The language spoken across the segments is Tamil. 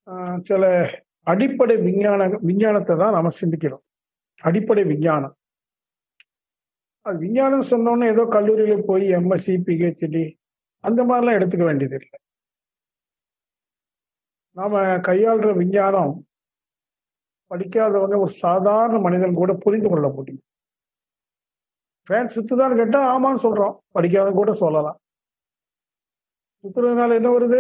ஆஹ் சில அடிப்படை விஞ்ஞான விஞ்ஞானத்தை தான் நாம சிந்திக்கிறோம் அடிப்படை விஞ்ஞானம் அது விஞ்ஞானம் சொன்னோன்னே ஏதோ கல்லூரியில போய் எம்எஸ்சி பிஹெச்டி அந்த மாதிரிலாம் எடுத்துக்க வேண்டியது இல்லை நாம கையாளுற விஞ்ஞானம் படிக்காதவங்க ஒரு சாதாரண மனிதன் கூட புரிந்து கொள்ள முடியும் ஃபேன் சுத்துதான்னு கேட்டா ஆமான்னு சொல்றோம் படிக்காதவங்க கூட சொல்லலாம் சுத்துறதுனால என்ன வருது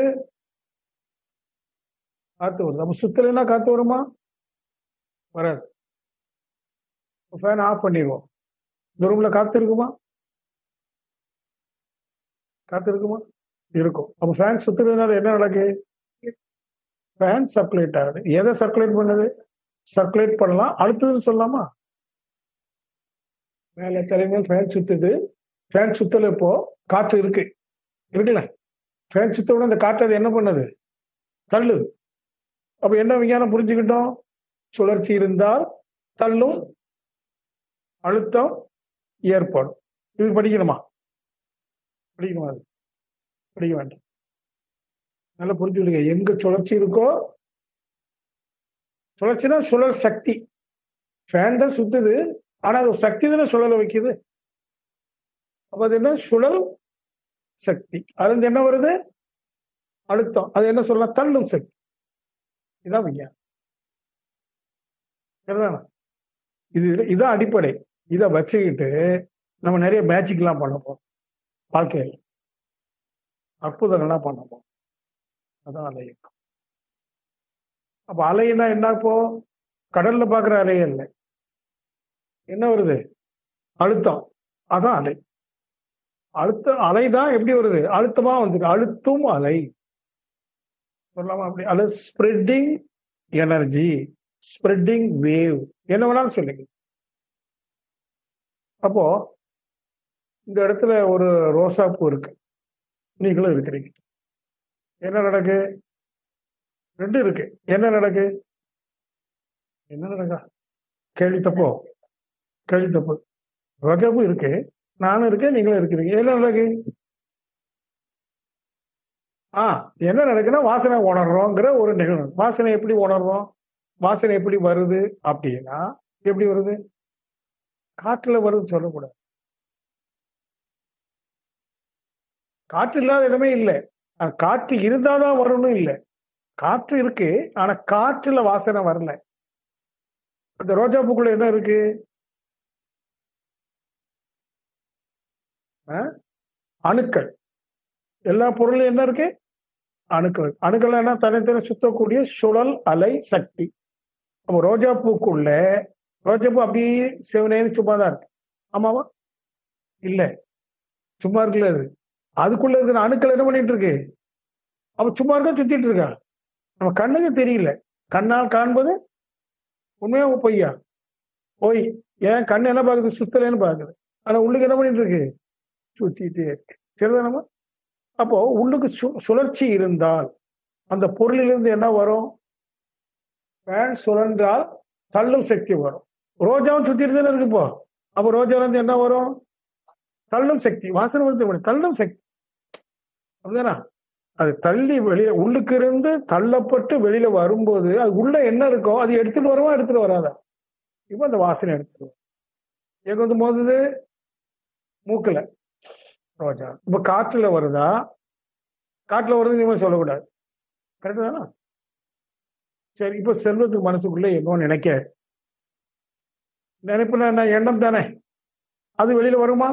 காத்து வருது அப்ப சுத்தலைன்னா காத்து வருமா வராது ஃபேன் ஆஃப் பண்ணிடுவோம் இந்த ரூம்ல காத்து இருக்குமா காத்து இருக்குமா இருக்கும் அப்ப ஃபேன் சுத்துறதுனால என்ன நடக்கு ஃபேன் சர்க்குலேட் ஆகுது எதை சர்க்குலேட் பண்ணுது சர்க்குலேட் பண்ணலாம் அடுத்ததுன்னு சொல்லலாமா மேல தலைமையில் ஃபேன் சுத்துது ஃபேன் சுத்தல இப்போ காற்று இருக்கு இருக்குல்ல ஃபேன் சுத்த உடனே அந்த காற்று அது என்ன பண்ணுது தள்ளுது அப்ப என்ன விஞ்ஞானம் புரிஞ்சுக்கிட்டோம் சுழற்சி இருந்தால் தள்ளும் அழுத்தம் ஏற்படும் இது படிக்கணுமா படிக்கணுமா அது படிக்க வேண்டாம் நல்லா புரிஞ்சுடுங்க எங்க சுழற்சி இருக்கோ சுழற்சினா சுழல் சக்தி ஃபேன் தான் சுத்துது ஆனா அது சக்தி தானே சுழல வைக்குது அப்ப அது என்ன சுழல் சக்தி அதுல இருந்து என்ன வருது அழுத்தம் அது என்ன சொல்லலாம் தள்ளும் சக்தி இதான் விஞ்ஞானம் சரிதானா இது இதான் அடிப்படை இதை வச்சுக்கிட்டு நம்ம நிறைய மேஜிக்லாம் பண்ண போறோம் வாழ்க்கையில் அற்புதங்கள்லாம் பண்ண போறோம் அதான் அலை இயக்கம் அப்ப அலைன்னா என்ன இப்போ கடல்ல பாக்குற அலையே இல்லை என்ன வருது அழுத்தம் அதான் அலை அழுத்த அலை தான் எப்படி வருது அழுத்தமா வந்து அழுத்தும் அலை சொல்லலாமா அப்படி அது ஸ்ப்ரெட்டிங் எனர்ஜி ஸ்ப்ரெட்டிங் வேவ் என்ன வேணாலும் சொல்லுங்க அப்போ இந்த இடத்துல ஒரு ரோசா பூ இருக்கு நீங்களும் இருக்கிறீங்க என்ன நடக்கு ரெண்டு இருக்கு என்ன நடக்கு என்ன நடக்கா கேள்வி தப்போ கேள்வி தப்பு ரோஜா பூ இருக்கு நானும் இருக்கேன் நீங்களும் இருக்கிறீங்க என்ன நடக்கு ஆ என்ன நடக்குன்னா வாசனை உணர்றோங்கிற ஒரு நிகழ்வு வாசனை எப்படி உணர்றோம் வாசனை எப்படி வருது அப்படின்னா எப்படி வருது காற்றுல வருது சொல்லக்கூடாது காற்று இல்லாத இடமே இல்லை காற்று இருந்தாதான் வரும்னு இல்லை காற்று இருக்கு ஆனா காற்றுல வாசனை வரல அந்த ரோஜா பூக்குள்ள என்ன இருக்கு அணுக்கள் எல்லா பொருளும் என்ன இருக்கு அணுக்கள் அணுக்கள் என்ன தனித்தனி சுத்தக்கூடிய சுழல் அலை சக்தி அப்போ ரோஜா பூக்குள்ள ரோஜா பூ அப்படியே சிவனேன்னு சும்மா தான் இருக்கு ஆமாவா இல்ல சும்மா இருக்குல்ல அது அதுக்குள்ள இருக்கிற அணுக்கள் என்ன பண்ணிட்டு இருக்கு அப்ப சும்மா இருக்க சுத்திட்டு இருக்கா நம்ம கண்ணுக்கு தெரியல கண்ணால் காண்பது உண்மையா பொய்யா பொய் ஏன் கண்ணு என்ன பாக்குது சுத்தலைன்னு பாக்குது ஆனா உள்ளுக்கு என்ன பண்ணிட்டு இருக்கு சுத்திட்டே இருக்கு சரிதானமா அப்போ உள்ளுக்கு சுழற்சி இருந்தால் அந்த பொருளிலிருந்து என்ன வரும் ஃபேன் சுழன்றால் தள்ளும் சக்தி வரும் ரோஜாவும் சுத்திட்டு தானே இருக்கு இப்போ அப்போ ரோஜால இருந்து என்ன வரும் தள்ளும் சக்தி வாசனை வந்து தள்ளும் சக்தி அப்படிதானா அது தள்ளி வெளியே உள்ளுக்கு இருந்து தள்ளப்பட்டு வெளியில வரும்போது அது உள்ள என்ன இருக்கோ அது எடுத்துட்டு வருவா எடுத்துட்டு வராதா இப்ப அந்த வாசனை எடுத்துட்டு வரும் எங்க வந்து மோதுது மூக்குல ரோஜா இப்ப காற்றுல வருதா காற்றுல வருது நீங்க சொல்லக்கூடாது கரெக்டு தானே சரி இப்ப செல்வத்துக்கு மனசுக்குள்ள என்னோ நினைக்க நினைப்புல என்ன எண்ணம் தானே அது வெளியில வருமா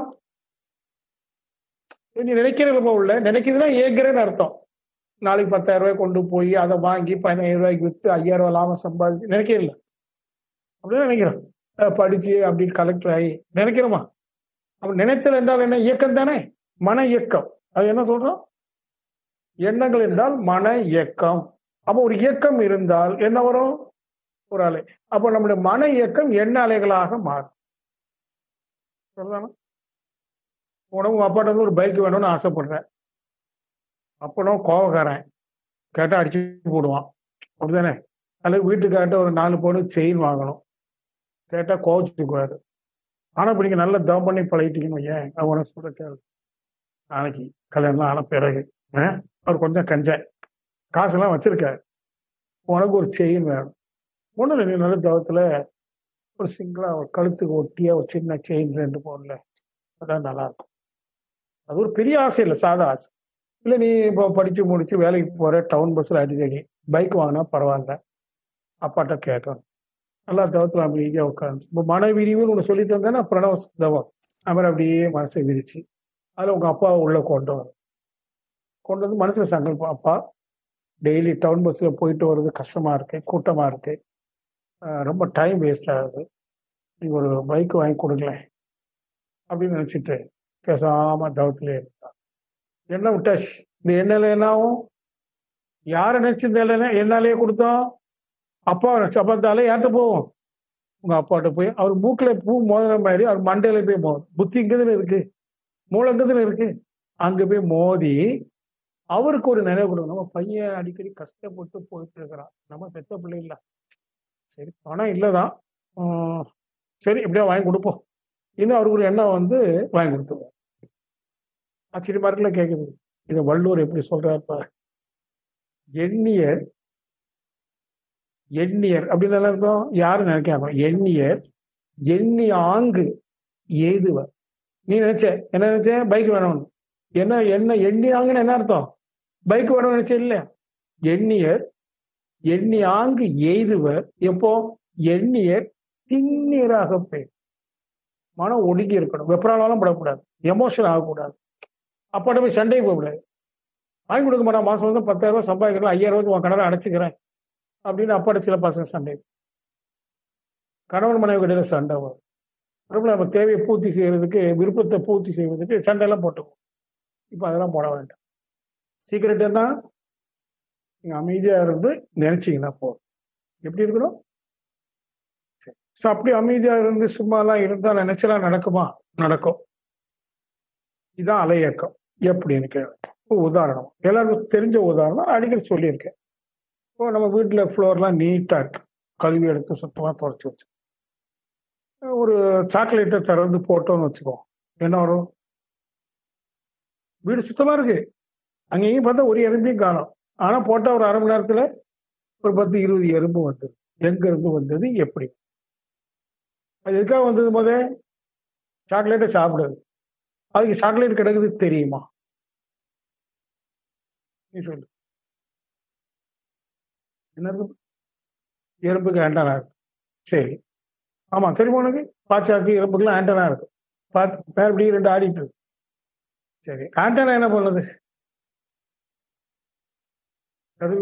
நீ நினைக்கிறதுல உள்ள நினைக்கிறதுனா ஏங்குறேன்னு அர்த்தம் நாளைக்கு பத்தாயிரம் ரூபாய் கொண்டு போய் அதை வாங்கி பதினாயிரம் ரூபாய்க்கு வித்து ஐயாயிரம் ரூபாய் லாபம் சம்பாதிச்சு நினைக்கிறல அப்படிதான் நினைக்கிறோம் படிச்சு அப்படி கலெக்டர் ஆகி நினைக்கிறோமா அப்ப நினைத்தல் என்றால் என்ன இயக்கம் தானே மன இயக்கம் அது என்ன சொல்றோம் எண்ணங்கள் என்றால் மன இயக்கம் அப்ப ஒரு இயக்கம் இருந்தால் என்ன வரும் ஒரு அலை அப்ப நம்முடைய மன இயக்கம் எண்ண அலைகளாக மாறும் உனக்கு உங்க அப்பாட்ட வந்து ஒரு பைக் வேணும்னு ஆசைப்படுறேன் அப்பனும் கோவக்காரன் கேட்டா அடிச்சு போடுவான் அப்படிதானே அல்லது வீட்டுக்காட்ட ஒரு நாலு பவுன் செயின் வாங்கணும் கேட்டா கோவச்சுக்குவாரு ஆனா இப்ப நீங்க நல்லா தவம் பண்ணி பழகிட்டீங்கன்னு ஏன் அவனை சொல்ற கேள்வி நாளைக்கு கல்யாணம் ஆன பிறகு அவர் கொஞ்சம் கஞ்ச காசெல்லாம் வச்சிருக்காரு உனக்கு ஒரு செயின் வேணும் ஒன்றும் இல்லை நீ நல்ல தவத்தில் ஒரு சிங்கிளா ஒரு கழுத்துக்கு ஒட்டியா ஒரு சின்ன செயின் ரெண்டு போடல அதான் நல்லா இருக்கும் அது ஒரு பெரிய ஆசை இல்லை சாதா ஆசை இல்லை நீ இப்போ படிச்சு முடிச்சு வேலைக்கு போற டவுன் பஸ்ஸில் அடிக்கடி பைக் வாங்கினா பரவாயில்ல அப்பாட்ட கேட்கணும் நல்லா தவத்தில் அப்படி ஈஸியாக உட்காந்து இப்போ மன விரிவுன்னு ஒன்று சொல்லி தந்தேன்னா பிரணவ தவம் அப்புறம் அப்படியே மனசை விரிச்சு அதில் உங்கள் அப்பாவை உள்ளே கொண்டு வரும் கொண்டு வந்து மனசுல சங்கல்பம் அப்பா டெய்லி டவுன் பஸ்ஸில் போயிட்டு வர்றது கஷ்டமா இருக்கு கூட்டமா இருக்கு ஆஹ் ரொம்ப டைம் வேஸ்ட் ஆகுது நீங்க ஒரு பைக் வாங்கி கொடுங்களேன் அப்படின்னு நினைச்சிட்டு பேசாம தவத்திலே இருந்தான் எண்ணெய் விட்டாச்சு இந்த எண்ணெயில என்ன ஆகும் யாரை நினைச்சு இந்த எண்ணெய் எண்ணாலேயே கொடுத்தோம் அப்பா நினைச்சு அப்பா தாலே யார்கிட்ட போவோம் உங்க அப்பாட்ட போய் அவர் மூக்குல பூ மோதுற மாதிரி அவர் மண்டையில போய் மோதும் புத்தி இங்கதுல இருக்கு மூளை இங்கதுல இருக்கு அங்க போய் மோதி அவருக்கு ஒரு நினைவு கொடுக்கும் நம்ம பையன் அடிக்கடி கஷ்டப்பட்டு போயிட்டு இருக்கிறான் நம்ம பெத்த பிள்ளை இல்ல சரி பணம் இல்லதான் உம், சரி எப்படியா வாங்கி கொடுப்போம் இன்னும் அவருக்கு ஒரு எண்ணம் வந்து வாங்கி கொடுத்துருவோம் ஆச்சரியமா இருக்குல்ல கேக்குது இதை வள்ளுவர் எப்படி சொல்றாரு பாரு எண்ணியர் எண்ணியர் அப்படின்னு என்ன அர்த்தம் யாரு நினைக்காம எண்ணியர் எண்ணி ஆங்கு ஏதுவர் நீ நினைச்ச என்ன நினைச்ச பைக் வேணும்னு என்ன என்ன எண்ணி ஆங்குன்னு என்ன அர்த்தம் பைக் வேணும்னு நினைச்ச இல்ல எண்ணியர் எண்ணி ஆங்கு எய்துவர் எப்போ எண்ணியர் திண்ணீராக போய் மனம் ஒடுங்கி இருக்கணும் வெப்பராலும் படக்கூடாது எமோஷன் ஆகக்கூடாது அப்பாட்ட போய் சண்டைக்கு போகக்கூடாது வாங்கி கொடுக்க மாட்டான் மாசம் வந்து பத்தாயிரம் ரூபாய் சம்பாதிக்கிறேன் ஐயாயிரம் ரூபாய்க்கு உன் கடனை அடைச்சிக்கிறேன் அப்படின்னு அப்பாட்ட சில பசங்க சண்டை கணவன் மனைவி கிடையாது சண்டை வரும் ரொம்ப நம்ம தேவையை பூர்த்தி செய்யறதுக்கு விருப்பத்தை பூர்த்தி செய்வதற்கு சண்டையெல்லாம் போட்டுக்குவோம் இப்போ அதெல்லாம் போட வேண்டாம் சீக்கிரட் என்ன நீங்க அமைதியா இருந்து நினைச்சீங்கன்னா போதும் எப்படி இருக்கணும் ஸோ அப்படி அமைதியா இருந்து சும்மாலாம் இருந்தா நினைச்சலாம் நடக்குமா நடக்கும் இதான் அலையக்கம் எப்படின்னு கேள்வி இப்போ உதாரணம் எல்லாருக்கும் தெரிஞ்ச உதாரணம் அடிக்கடி சொல்லியிருக்கேன் இப்போ நம்ம வீட்டுல ஃப்ளோர்லாம் நீட்டா இருக்கு கழுவி எடுத்து சுத்தமா தொடச்சி வச்சு ஒரு சாக்லேட்டை திறந்து போட்டோம்னு வச்சுக்கோ என்ன வரும் வீடு சுத்தமா இருக்கு அங்கேயும் பார்த்தா ஒரு எறும்பையும் காணும் ஆனா போட்டா ஒரு அரை மணி நேரத்துல ஒரு பத்து இருபது எறும்பு வந்தது எங்க இருந்து வந்தது எப்படி அது எதுக்காக வந்தது போதே சாக்லேட்டை சாப்பிடுது அதுக்கு சாக்லேட் கிடக்குது தெரியுமா நீ சொல்லு என்ன இருக்கு எறும்புக்கு ஆண்டனா இருக்கு சரி ஆமா தெரியுமா உனக்கு பாச்சாக்கு எறும்புக்குலாம் ஆண்டனா இருக்கு பார்த்து வேற இப்படி ரெண்டு ஆடிட்டு இருக்கு சரி ஆண்டனா என்ன பண்ணுது அது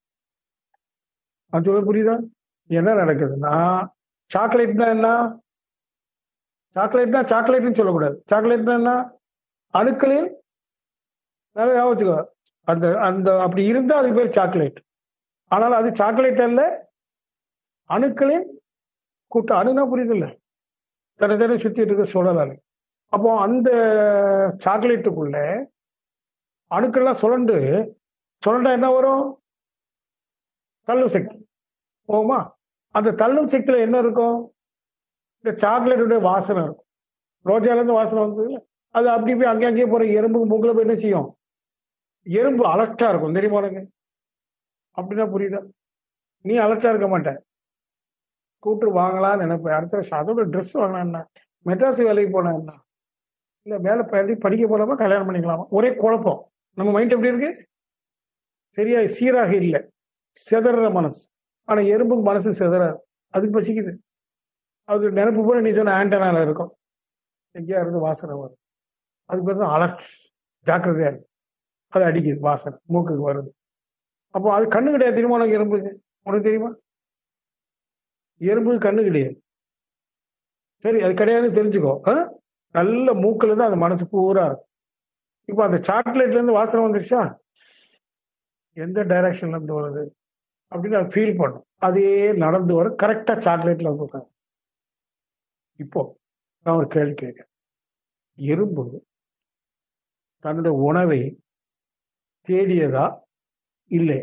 அது சொல்ல புரியுதா என்ன நடக்குதுன்னா சாக்லேட்னா என்ன சாக்லேட்னா சாக்லேட்னு சொல்லக்கூடாது சாக்லேட்னா என்ன அணுக்களில் நல்லா ஞாபகம் வச்சுக்கோ அந்த அந்த அப்படி இருந்தா அதுக்கு பேர் சாக்லேட் ஆனால் அது சாக்லேட் அல்ல அணுக்களின் கூட்டம் அணுனா புரியுது இல்ல தடை தடை சுத்திட்டு இருக்க சுழல் அணு அப்போ அந்த சாக்லேட்டுக்குள்ள அணுக்கள்லாம் சுழண்டு சுழண்டா என்ன வரும் தள்ளும் சக்தி போகுமா அந்த தள்ளும் சக்தியில என்ன இருக்கும் இந்த சாக்லேட்டுடைய வாசனை இருக்கும் ரோஜால இருந்து வாசனை வந்தது அது அப்படி போய் அங்கே அங்கேயே போற எறும்பு மூக்கில் போய் என்ன செய்யும் எறும்பு அலர்ட்டா இருக்கும் தெரியுமா உனக்கு அப்படின்னா புரியுதா நீ அலர்ட்டா இருக்க மாட்ட ஸ்கூட்டர் வாங்கலாம்னு நினைப்பேன் அடுத்த வருஷம் அதோட ட்ரெஸ் வாங்கினா என்ன மெட்ராஸ் வேலைக்கு போனா என்ன இல்ல வேலை படி படிக்க போலாமா கல்யாணம் பண்ணிக்கலாமா ஒரே குழப்பம் நம்ம மைண்ட் எப்படி இருக்கு சரியா சீராக இல்லை செதற மனசு ஆனா எறும்புக்கு மனசு செதறாது அதுக்கு பசிக்குது அது நினைப்பு போல நீ சொன்ன ஆண்டனால இருக்கும் எங்கேயா இருந்து வாசனை வரும் அதுக்கு பேர் தான் அலர்ட் ஜாக்கிரதையா இருக்கு அது அடிக்குது வாசனை மூக்குக்கு வருது அப்போ அது கண்ணு கிடையாது தெரியுமா உனக்கு எறும்புக்கு உனக்கு தெரியுமா எறும்புக்கு கண்ணு கிடையாது சரி அது கிடையாதுன்னு தெரிஞ்சுக்கோ ஆ? நல்ல மூக்குல இருந்து அந்த மனசு பூரா இருக்கும் இப்போ அந்த சாக்லேட்ல இருந்து வாசனை வந்துருச்சா எந்த டைரக்ஷன்ல இருந்து வருது அப்படின்னு அது ஃபீல் பண்ணும் அதே நடந்து வரும் கரெக்டா சாக்லேட்ல வந்து உட்காந்து இப்போ நான் ஒரு கேள்வி கேட்கிறேன் எறும்பு தன்னுடைய உணவை தேடியதா இல்லை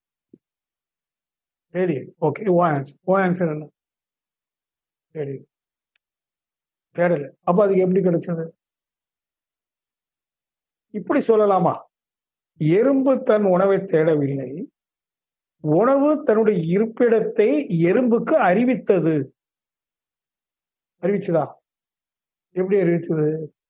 தேடி okay oh answer oh answer என்ன தேடி தேடல அப்ப அதுக்கு எப்படி கிடைச்சது இப்படி சொல்லலாமா எறும்பு தன் உணவை தேடவில்லை உணவு தன்னுடைய இருப்பிடத்தை எறும்புக்கு அறிவித்தது அறிவிச்சுதா எப்படி அறிவிச்சது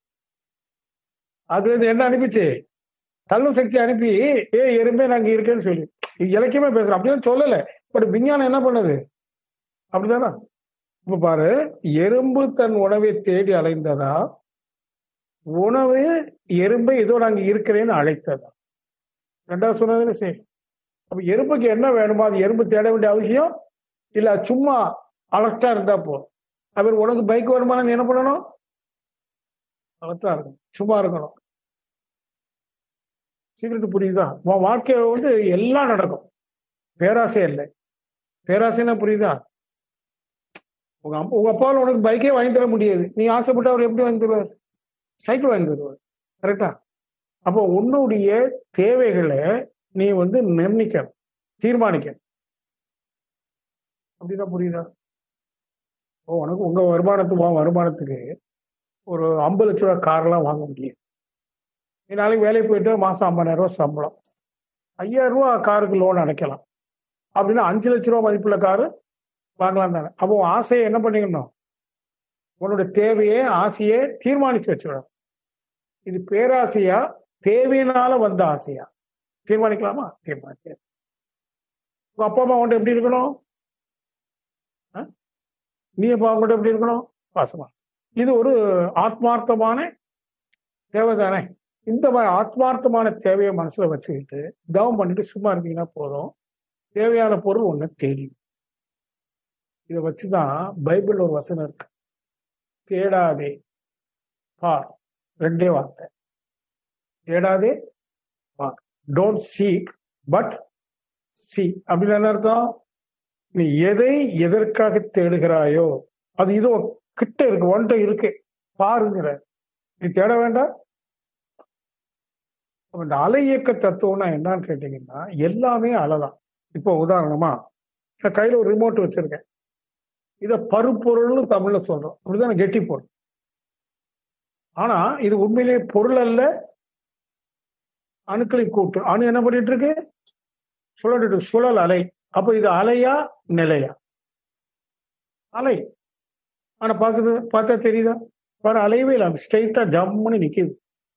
அதுல இருந்து என்ன அனுப்பிச்சு தள்ளும் சக்தி அனுப்பி ஏ எறும்பே நாங்க இருக்கேன்னு சொல்லி இது இலக்கியமா பேசுறோம் அப்படின்னு சொல்லல பட் விஞ்ஞானம் என்ன பண்ணுது அப்படிதானா இப்ப பாரு எறும்பு தன் உணவை தேடி அலைந்ததா உணவு எறும்பை இதோ நாங்க இருக்கிறேன்னு அழைத்ததா ரெண்டாவது சொன்னதுன்னு சரி அப்ப எறும்புக்கு என்ன வேணுமோ அது எறும்பு தேட வேண்டிய அவசியம் இல்ல சும்மா அலர்ட்டா இருந்தா போதும் அவர் உனக்கு பைக் வருமானம் நீ என்ன பண்ணணும் அலர்ட்டா இருக்கணும் சும்மா இருக்கணும் சீக்கிரட்டு புரியுதா உன் வாழ்க்கையில வந்து எல்லாம் நடக்கும் பேராசை இல்லை பேராசைன்னா புரியுதா உங்க அப்பா உங்க அப்பாவில் உனக்கு பைக்கே வாங்கி தர முடியாது நீ ஆசைப்பட்டு அவர் எப்படி வாங்கி தருவார் சைக்கிள் வாங்கி தருவார் கரெக்டா அப்போ உன்னுடைய தேவைகளை நீ வந்து நிர்ணயிக்கணும் தீர்மானிக்கணும் அப்படின்னா புரியுதா ஓ உனக்கு உங்க வருமானத்துக்கு உன் வருமானத்துக்கு ஒரு ஐம்பது லட்ச ரூபா கார்லாம் வாங்க முடியும் நீ நாளைக்கு வேலைக்கு போயிட்டு மாசம் ஐம்பதாயிரம் ரூபாய் சம்பளம் ஐயாயிரம் ரூபா காருக்கு லோன் அடைக்கலாம் அப்படின்னா அஞ்சு லட்ச ரூபா மதிப்புள்ள காரு வாங்கலாம் தானே அப்போ உன் ஆசையை என்ன பண்ணிக்கணும் உன்னோட தேவையே ஆசையே தீர்மானிச்சு வச்சுக்கணும் இது பேராசையா தேவையினால வந்த ஆசையா தீர்மானிக்கலாமா தீர்மானிக்க உங்க அப்பா அம்மா உன்ட்ட எப்படி இருக்கணும் ஆ? நீ அப்பா அவங்கள்ட்ட எப்படி இருக்கணும் பாசமா இது ஒரு ஆத்மார்த்தமான தேவை தானே இந்த மாதிரி ஆத்மார்த்தமான தேவையை மனசுல வச்சுக்கிட்டு தவம் பண்ணிட்டு சும்மா இருந்தீங்கன்னா போதும் தேவையான பொருள் ஒண்ணு தேடி இதை வச்சுதான் பைபிள் ஒரு வசனம் இருக்கு தேடாதே பார் ரெண்டே வார்த்தை தேடாதே பார் டோன்ட் சீக் பட் சி அப்படின்னு என்ன அர்த்தம் நீ எதை எதற்காக தேடுகிறாயோ அது இதோ கிட்ட இருக்கு ஒன்றை இருக்கு பாருங்கிற நீ தேட வேண்டாம் அப்ப இந்த அலை இயக்க தத்துவம்னா என்னன்னு கேட்டீங்கன்னா எல்லாமே அலைதான் இப்போ உதாரணமா நான் கையில ஒரு ரிமோட் வச்சிருக்கேன் இத பருப்பொருள்னு தமிழ்ல சொல்றோம் அப்படிதான் கெட்டி பொருள் ஆனா இது உண்மையிலேயே பொருள் அல்ல அணுக்களின் கூட்டு அணு என்ன பண்ணிட்டு இருக்கு சுழலிட்டு சுழல் அலை அப்ப இது அலையா நிலையா அலை ஆனா பாக்குது பார்த்தா தெரியுதா பாரு அலையவே இல்லை ஸ்ட்ரைட்டா ஜம்முன்னு நிக்குது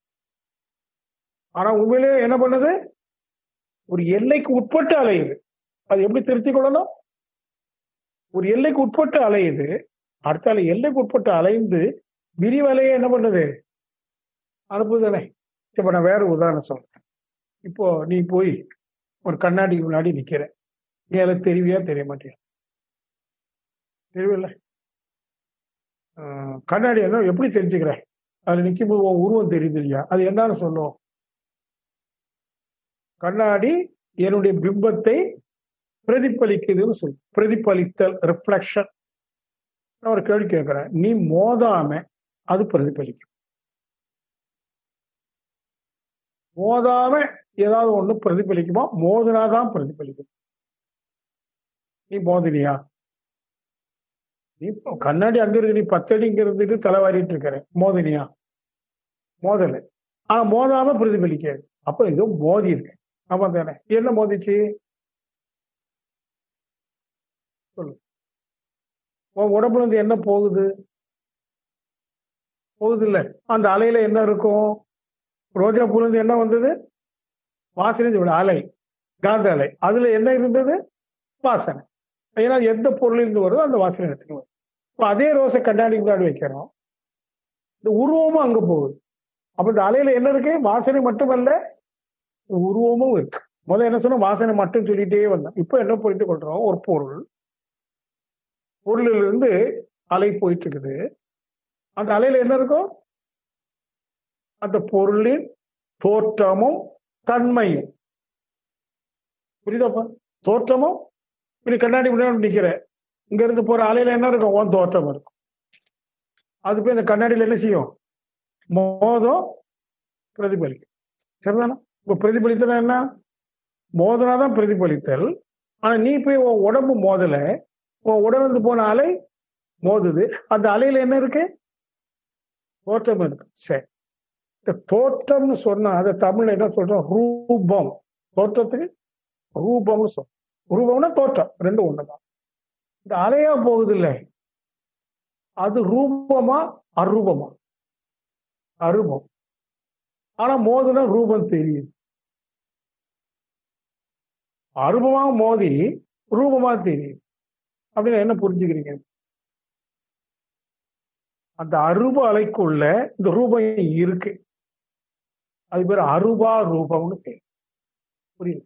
ஆனா உண்மையிலே என்ன பண்ணுது ஒரு எல்லைக்கு உட்பட்டு அலையுது அது எப்படி திருத்திக் கொள்ளணும் ஒரு எல்லைக்கு உட்பட்டு அலையுது அடுத்த அலை எல்லைக்கு உட்பட்டு அலைந்து விரிவலையை என்ன பண்ணுது அனுப்புதானே இப்ப நான் வேற உதாரணம் சொல்றேன் இப்போ நீ போய் ஒரு கண்ணாடிக்கு முன்னாடி நிக்கிற நீ அதை தெரிவியா தெரிய மாட்டியா தெரியவில்லை ஆஹ் கண்ணாடி என்ன எப்படி தெரிஞ்சுக்கிற அதுல நிக்கும் போது உன் உருவம் தெரியுது இல்லையா அது என்னன்னு சொல்லும் கண்ணாடி என்னுடைய பிம்பத்தை பிரதிபலிக்குதுன்னு சொல்லு பிரதிபலித்தல் ரிஃப்ளெக்ஷன் நான் ஒரு கேள்வி கேட்கிறேன் நீ மோதாம அது பிரதிபலிக்கும் மோதாம ஏதாவது ஒண்ணு பிரதிபலிக்குமா மோதினாதான் பிரதிபலிக்கும் நீ மோதினியா நீ இப்போ கண்ணாடி அங்க இருக்கு நீ பத்தடி இங்க இருந்துட்டு தலைவாரிட்டு இருக்கிற மோதினியா மோதல ஆனா மோதாம பிரதிபலிக்காது அப்ப ஏதோ மோதி இருக்கு ஆமா தானே என்ன மோதிச்சு சொல்லு உன் உடம்புல இருந்து என்ன போகுது போகுது இல்ல அந்த அலையில என்ன இருக்கும் ரோஜா பூல இருந்து என்ன வந்தது வாசனை விட அலை காந்த அலை அதுல என்ன இருந்தது வாசனை ஏன்னா எந்த பொருள் இருந்து வருதோ அந்த வாசனை எடுத்துட்டு வரும் இப்ப அதே ரோஸை கண்ணாடி முன்னாடி வைக்கிறோம் இந்த உருவமும் அங்க போகுது அப்ப இந்த அலையில என்ன இருக்கு வாசனை மட்டுமல்ல உருவமும் இருக்கு முதல்ல என்ன சொன்னா வாசனை மட்டும் சொல்லிட்டே வந்தோம் இப்ப என்ன புரிந்து கொள்றோம் ஒரு பொருள் பொருளில் இருந்து அலை போயிட்டு இருக்குது அந்த அலையில என்ன இருக்கும் அந்த பொருளின் தோற்றமும் தன்மையும் புரியுதாப்பா தோற்றமும் இப்படி கண்ணாடி முன்னாடி நிக்கிற இங்க இருந்து போற அலையில என்ன இருக்கும் உன் தோற்றம் இருக்கும் அது போய் இந்த கண்ணாடியில என்ன செய்யும் மோதம் பிரதிபலிக்கும் சரிதானா இப்ப பிரதிபலித்தல் என்ன மோதனாதான் பிரதிபலித்தல் ஆனா நீ போய் உன் உடம்பு மோதல உன் உடம்பு போன அலை மோதுது அந்த அலையில என்ன இருக்கு தோற்றம் இருக்கு சரி இந்த தோற்றம்னு சொன்னா அதை தமிழ்ல என்ன சொல்றோம் ரூபம் தோற்றத்துக்கு ரூபம்னு சொல்றோம் ரூபம்னா தோற்றம் ரெண்டும் ஒண்ணுதான் இந்த அலையா போகுது இல்லை அது ரூபமா அரூபமா அரூபம் ஆனா மோதுனா ரூபம் தெரியுது அரூபமா மோதி ரூபமா தெரியுது அப்படின்னு என்ன புரிஞ்சுக்கிறீங்க அந்த அருப அலைக்குள்ள இந்த ரூபம் இருக்கு அது பேர் அருபா ரூபம்னு பேர் புரியுது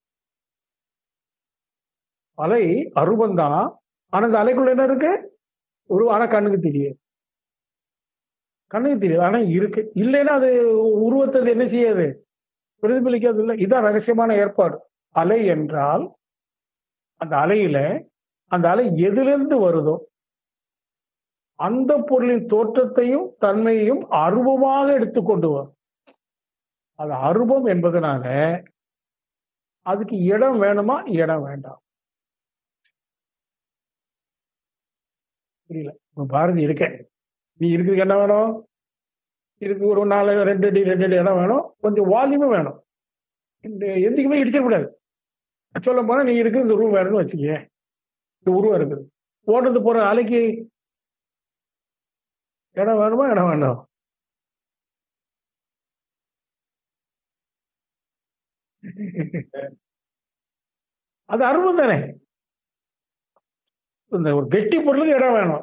அலை அருபம் தான் ஆனா அந்த அலைக்குள்ள என்ன இருக்கு ஒரு ஆனா கண்ணுக்கு தெரியாது கண்ணுக்கு தெரியாது ஆனா இருக்கு இல்லைன்னா அது உருவத்தை என்ன செய்யாது பிரதிபலிக்காது இல்லை இதான் ரகசியமான ஏற்பாடு அலை என்றால் அந்த அலையில அந்த அலை எதிலிருந்து வருதோ அந்த பொருளின் தோற்றத்தையும் தன்மையையும் அருவமாக எடுத்துக்கொண்டு வரும் அது அருவம் என்பதனால அதுக்கு இடம் வேணுமா இடம் வேண்டாம் புரியல இப்ப பாரதி இருக்க நீ இருக்கிறதுக்கு என்ன வேணும் இருக்கு ஒரு நாலு ரெண்டு அடி ரெண்டு அடி இடம் வேணும் கொஞ்சம் வால்யூமும் வேணும் இந்த எந்திக்குமே இடிச்சிடக்கூடாது சொல்ல போனா நீ இருக்கு இந்த ரூம் வேணும்னு வச்சுக்க இந்த உருவம் இருக்குது ஓடுறது போற அலைக்கு இடம் வேணுமா இடம் வேண்டாம் அது அருவம் தானே இந்த ஒரு கெட்டி பொருளுக்கு இடம் வேணும்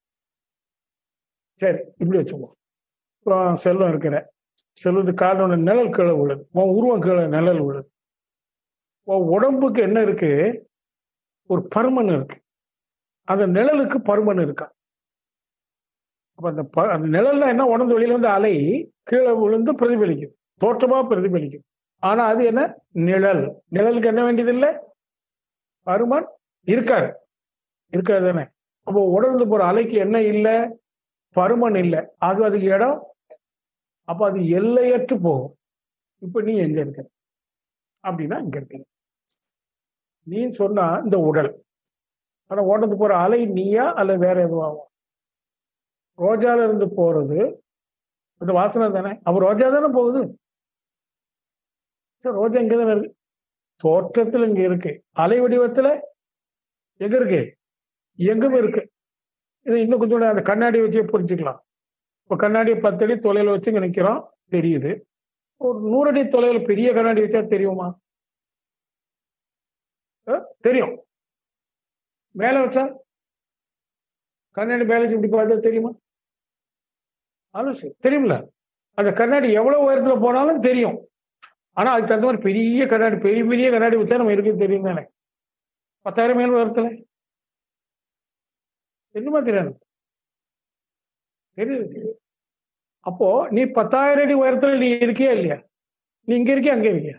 சரி இப்படி வச்சுக்கோ அப்புறம் செல்வம் இருக்கிற செல்வத்து காரணம் நிழல் கீழே விழுது உன் உருவம் கீழே நிழல் விழுது உன் உடம்புக்கு என்ன இருக்கு ஒரு பருமன் இருக்கு அந்த நிழலுக்கு பருமன் இருக்கா அப்ப அந்த ப- அந்த நிழல்ல என்ன உணர்ந்து வெளியில வந்து அலை கீழே விழுந்து பிரதிபலிக்குது தோற்றமா பிரதிபலிக்குது ஆனா அது என்ன நிழல் நிழலுக்கு என்ன வேண்டியது இல்லை பருமன் இருக்காது இருக்காது தானே அப்போ உணர்ந்து போற அலைக்கு என்ன இல்லை பருமன் இல்லை அது அதுக்கு இடம் அப்ப அது எல்லையற்று போகும் இப்ப நீ எங்க இருக்க அப்படின்னா இங்க இருக்க நீ சொன்னா இந்த உடல் ஆனா ஓட்டத்து போற அலை நீயா அல்ல வேற எதுவாகும் ரோஜால இருந்து போறது அந்த வாசனை தானே அப்ப ரோஜா தானே போகுது சரி, ரோஜா இங்க தானே இருக்கு தோற்றத்துல இங்க இருக்கு அலை வடிவத்துல எங்க இருக்கு எங்கும் இருக்கு இது இன்னும் கொஞ்சம் கூட அந்த கண்ணாடி வச்சே புரிஞ்சுக்கலாம் இப்போ கண்ணாடியை பத்தடி தொலைவில் வச்சு இங்க நிக்கிறோம் தெரியுது ஒரு நூறடி தொலைவில் பெரிய கண்ணாடி வச்சா தெரியுமா அஹ், தெரியும் மேல வச்சா கண்ணாடி மேல வச்சு இப்படி பார்த்தா தெரியுமா ஆலோசி தெரியும்ல அந்த கண்ணாடி எவ்வளவு உயரத்துல போனாலும் தெரியும் ஆனா அதுக்கு தகுந்த மாதிரி பெரிய கண்ணாடி பெரிய பெரிய கண்ணாடி வச்சா நம்ம இருக்கு தெரியும் தானே பத்தாயிரம் மேல் உயரத்துல என்னமா தெரியாது தெரியுது அப்போ நீ பத்தாயிரம் அடி உயரத்துல நீ இருக்கியா இல்லையா நீ இங்க இருக்கியா அங்க இருக்கியா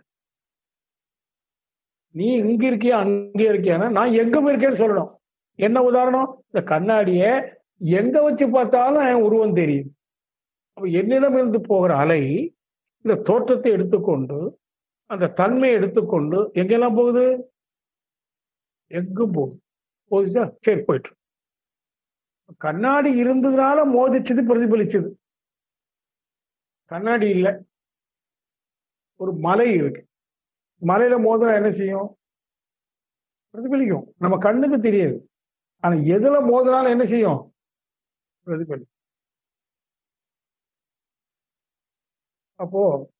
நீ இங்க இருக்கியா அங்க இருக்கியானா நான் எங்கும் இருக்கேன்னு சொல்லணும் என்ன உதாரணம் இந்த கண்ணாடிய எங்க வச்சு பார்த்தாலும் என் உருவம் தெரியும் அப்ப என்னிடம் இருந்து போகிற அலை இந்த தோற்றத்தை எடுத்துக்கொண்டு அந்த தன்மையை எடுத்துக்கொண்டு எங்கெல்லாம் போகுது எங்கும் போகுது போகுச்சா சரி போயிட்டு கண்ணாடி இருந்ததுனால மோதிச்சது பிரதிபலிச்சது கண்ணாடி இல்லை ஒரு மலை இருக்கு மலையில மோதினா என்ன செய்யும் பிரதிபலிக்கும் நம்ம கண்ணுக்கு தெரியாது ஆனா எதுல மோதினாலும் என்ன செய்யும் பிரதிபலி அப்போ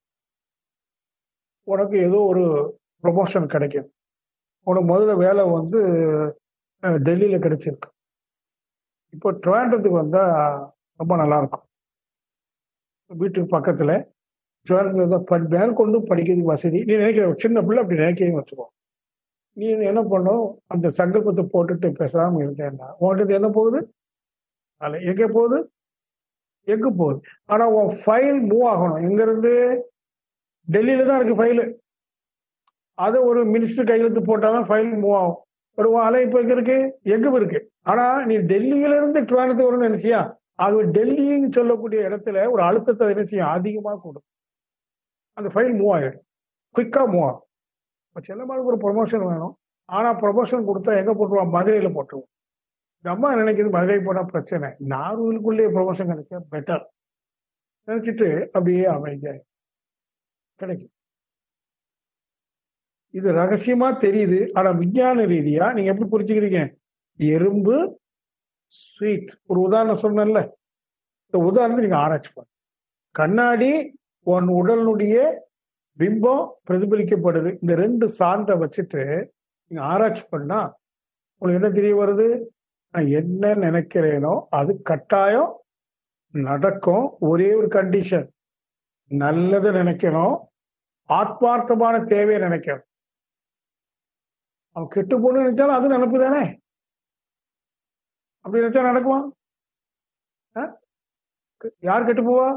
உனக்கு ஏதோ ஒரு ப்ரொமோஷன் கிடைக்கும் உனக்கு முதல்ல வேலை வந்து அஹ், டெல்லியில கிடைச்சிருக்கு இப்போ ட்ரிவாண்டத்துக்கு வந்தா ரொம்ப நல்லா இருக்கும் வீட்டுக்கு பக்கத்துல ட்ரிவாண்டத்துல இருந்தா படி மேற்கொண்டு படிக்கிறதுக்கு வசதி நீ நினைக்கிற ஒரு சின்ன பிள்ளை அப்படி நினைக்கிறேன்னு வச்சுக்கோ நீ இது என்ன பண்ணும் அந்த சங்கல்பத்தை போட்டுட்டு பேசாம இருந்தேன்னா உன்கிட்ட என்ன போகுது அல்ல எங்க போகுது எங்க போகுது ஆனா உன் ஃபைல் மூவ் ஆகணும் எங்க இருந்து டெல்லியில தான் இருக்கு ஃபைலு அதை ஒரு மினிஸ்டர் கையெழுத்து போட்டாதான் ஃபைல் மூவ் ஆகும் ஒரு உன் அலை இப்ப எங்க இருக்கு எங்கும் இருக்கு ஆனா நீ டெல்லியில இருந்து ட்ரிவாண்டத்துக்கு வரணும்னு நினைச்சியா ஆகவே டெல்லின்னு சொல்லக்கூடிய இடத்துல ஒரு அழுத்தத்தை என்ன செய்யும் அதிகமா கொடுக்கும் அந்த ஃபைல் மூவ் ஆகிடும் குயிக்கா மூவ் ஆகும் இப்போ செல்லமாளுக்கு ஒரு ப்ரொமோஷன் வேணும் ஆனா ப்ரொமோஷன் கொடுத்தா எங்க போட்டுருவான் மதுரையில போட்டுருவோம் இந்த அம்மா நினைக்குது மதுரை போனா பிரச்சனை நாகூருக்குள்ளேயே ப்ரொமோஷன் கிடைச்சா பெட்டர் நினைச்சிட்டு அப்படியே அமைதியா கிடைக்கும் இது ரகசியமா தெரியுது ஆனா விஞ்ஞான ரீதியா நீங்க எப்படி புரிஞ்சுக்கிறீங்க எறும்பு ஸ்வீட் ஒரு உதாரணம் சொன்னேன்ல இந்த உதாரணத்தை நீங்க ஆராய்ச்சி பண்ணுங்க கண்ணாடி உன் உடலுடைய பிம்பம் பிரதிபலிக்கப்படுது இந்த ரெண்டு சான்றை வச்சுட்டு நீங்க ஆராய்ச்சி பண்ணா உங்களுக்கு என்ன தெரிய வருது நான் என்ன நினைக்கிறேனோ அது கட்டாயம் நடக்கும் ஒரே ஒரு கண்டிஷன் நல்லதை நினைக்கணும் ஆத்மார்த்தமான தேவையை நினைக்கணும் அவன் கெட்டு போன்னு நினைச்சாலும் அது நினப்பு தானே அப்படி நினைச்சா நடக்குமா ஆ? யார் கெட்டு போவா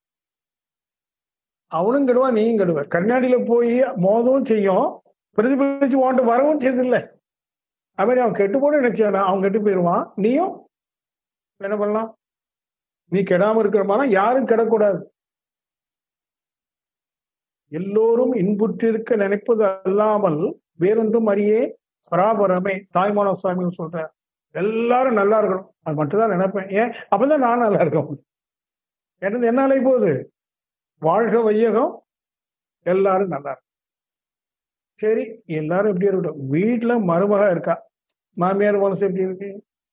அவனும் கெடுவான் நீயும் கெடுவ கண்ணாடியில போய் மோதவும் செய்யும் பிரதிபலிச்சு வாண்டு வரவும் செய்தில்ல அது மாதிரி அவன் கெட்டு போன்னு நினைச்சானா அவன் கெட்டு போயிடுவான் நீயும் என்ன பண்ணலாம் நீ கெடாம இருக்கிறமான யாரும் கெடக்கூடாது எல்லோரும் இன்புற்றிருக்க நினைப்பது அல்லாமல் வேறொன்றும் அறியே பராபரமே தாய்மான சுவாமி சொல்ற எல்லாரும் நல்லா இருக்கணும் அது மட்டும் தான் நினைப்பேன் ஏன் அப்பதான் நான் நல்லா இருக்கேன் எனது என்ன ஆலை போகுது வாழ்க வையகம் எல்லாரும் நல்லா இருக்கும் சரி எல்லாரும் எப்படி இருக்கட்டும் வீட்டுல மருமக இருக்கா மாமியார் மனசு எப்படி இருக்கு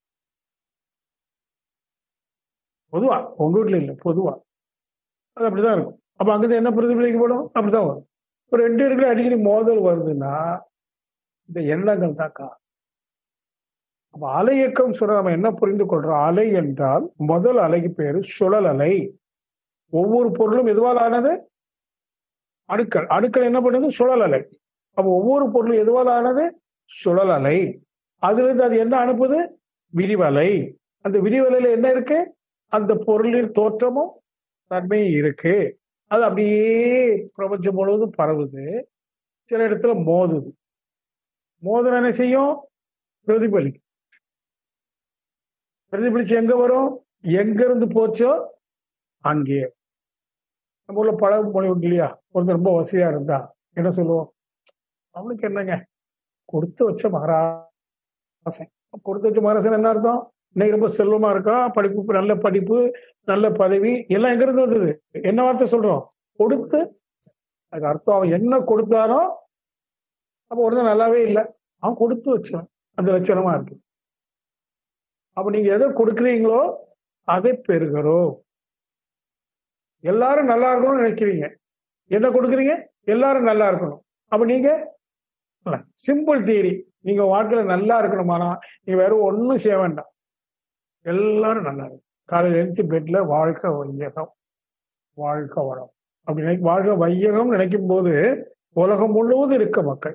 பொதுவா உங்க வீட்டுல இல்ல பொதுவா அது அப்படிதான் இருக்கும் அப்ப அங்கிருந்து என்ன பிரதிபலிக்கப்படும் அப்படிதான் வரும் ஒரு ரெண்டு இடத்துல அடிக்கடி மோதல் வருதுன்னா இந்த எண்ணங்கள் தாக்கா அப்ப அலை இயக்கம் சொல்ற நம்ம என்ன புரிந்து கொள்றோம் அலை என்றால் முதல் அலைக்கு பேரு சுழல் அலை ஒவ்வொரு பொருளும் எதுவால் ஆனது அணுக்கள் அணுக்கள் என்ன பண்ணுது சுழல் அலை அப்ப ஒவ்வொரு பொருளும் எதுவால் ஆனது சுழல் அலை அதுல இருந்து அது என்ன அனுப்புது விரிவலை அந்த விரிவலையில என்ன இருக்கு அந்த பொருளின் தோற்றமும் தன்மையும் இருக்கு அது அப்படியே பிரபஞ்சம் முழுவதும் பரவுது சில இடத்துல மோதுது மோதல் என்ன செய்யும் பிரதிபலிக்கும் பிரதிபலிச்சு எங்க வரும் எங்க இருந்து போச்சோ அங்கேயே நம்ம உள்ள பழமொழி உண்டு இல்லையா ஒருத்தர் ரொம்ப வசதியா இருந்தா என்ன சொல்லுவோம் அவனுக்கு என்னங்க கொடுத்து வச்ச மகராசன் கொடுத்து வச்ச மகராசன் என்ன அர்த்தம் இன்னைக்கு ரொம்ப செல்வமா இருக்கான் படிப்பு நல்ல படிப்பு நல்ல பதவி எல்லாம் எங்க இருந்து வந்தது என்ன வார்த்தை சொல்றோம் கொடுத்து அதுக்கு அர்த்தம் அவன் என்ன கொடுத்தானோ அப்ப ஒருத்தன் நல்லாவே இல்லை அவன் கொடுத்து வச்சான் அந்த லட்சணமா இருக்கு அப்ப நீங்க எதை கொடுக்குறீங்களோ அதை பெறுகிறோம் எல்லாரும் நல்லா இருக்கணும்னு நினைக்கிறீங்க என்ன கொடுக்குறீங்க எல்லாரும் நல்லா இருக்கணும் அப்ப நீங்க சிம்பிள் தியரி நீங்க வாழ்க்கையில நல்லா இருக்கணுமானா நீங்க வேற ஒண்ணும் செய்ய வேண்டாம் எல்லாரும் நல்லா இருக்கும் காலையில எழுந்து பெட்ல வாழ்க்கை வையகம் வாழ்க்கை வளம் அப்படி நினை வாழ்க்கை வையகம் நினைக்கும் போது உலகம் முழுவதும் இருக்க மக்கள்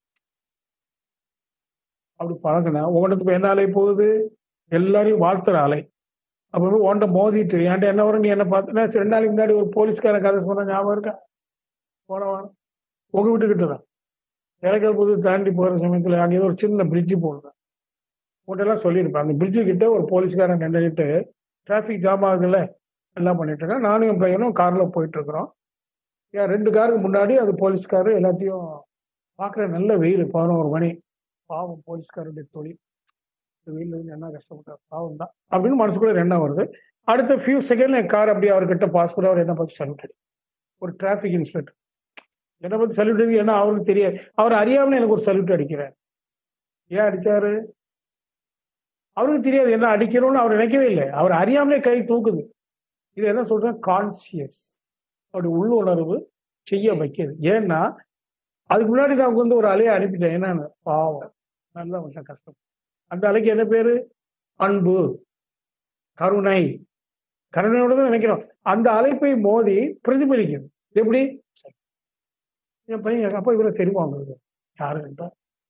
அப்படி பழகினா உங்கள்கிட்ட என்ன அலை போகுது எல்லாரையும் வாழ்த்துற அலை அப்ப போய் உன்ட்ட மோதிட்டு என்கிட்ட என்ன வரும் நீ என்ன பார்த்து ரெண்டு நாளைக்கு முன்னாடி ஒரு போலீஸ்காரன் கதை சொன்ன ஞாபகம் இருக்கா போன வாரம் உங்க வீட்டுக்கிட்ட தான் இறக்கல் புது தாண்டி போற சமயத்துல அங்கே ஏதோ ஒரு சின்ன பிரிட்ஜு போடுறேன் போட்டெல்லாம் சொல்லியிருப்பேன் அந்த பிரிட்ஜு கிட்ட ஒரு போலீஸ்காரன் நின்றுக்கிட்டு டிராஃபிக் ஜாம் ஆகுதுல்ல எல்லாம் பண்ணிட்டு இருக்கேன் நானும் என் பையனும் கார்ல போயிட்டு இருக்கிறோம் ஏன் ரெண்டு காருக்கு முன்னாடி அது போலீஸ்காரர் எல்லாத்தையும் பார்க்குற நல்ல வெயில் பதினோரு மணி பாவம் போலீஸ்காரருடைய தொழில் இந்த வெயில் வந்து என்ன கஷ்டப்பட்டார் பாவம் தான் அப்படின்னு மனசுக்குள்ள என்ன வருது அடுத்த ஃபியூ செகண்ட்ல என் கார் அப்படியே அவர்கிட்ட பாஸ் பண்ணி அவர் என்ன பார்த்து சல்யூட் அடி ஒரு டிராஃபிக் இன்ஸ்பெக்டர் என்ன பத்தி சல்யூட் அடி ஏன்னா அவருக்கு தெரியாது அவர் அறியாமல் எனக்கு ஒரு சல்யூட் அடிக்கிறார் ஏன் அடிச்சாரு அவருக்கு தெரியாது என்ன அடிக்கணும்னு அவர் நினைக்கவே இல்லை அவர் அறியாமலே கை தூக்குது இது என்ன சொல்றேன் கான்சியஸ் அவருடைய உள்ளுணர்வு செய்ய வைக்கிறது ஏன்னா அதுக்கு முன்னாடி நான் வந்து ஒரு அலையை அனுப்பிட்டேன் என்னன்னு பாவம் நல்லா கொஞ்சம் கஷ்டம் அந்த அலைக்கு என்ன பேரு அன்பு கருணை கருணையோட தான் நினைக்கிறோம் அந்த அழைப்பை மோதி பிரதிபலிக்குது எப்படி என் பையன் அப்பா இவரை தெரியுமா உங்களுக்கு யாருன்றா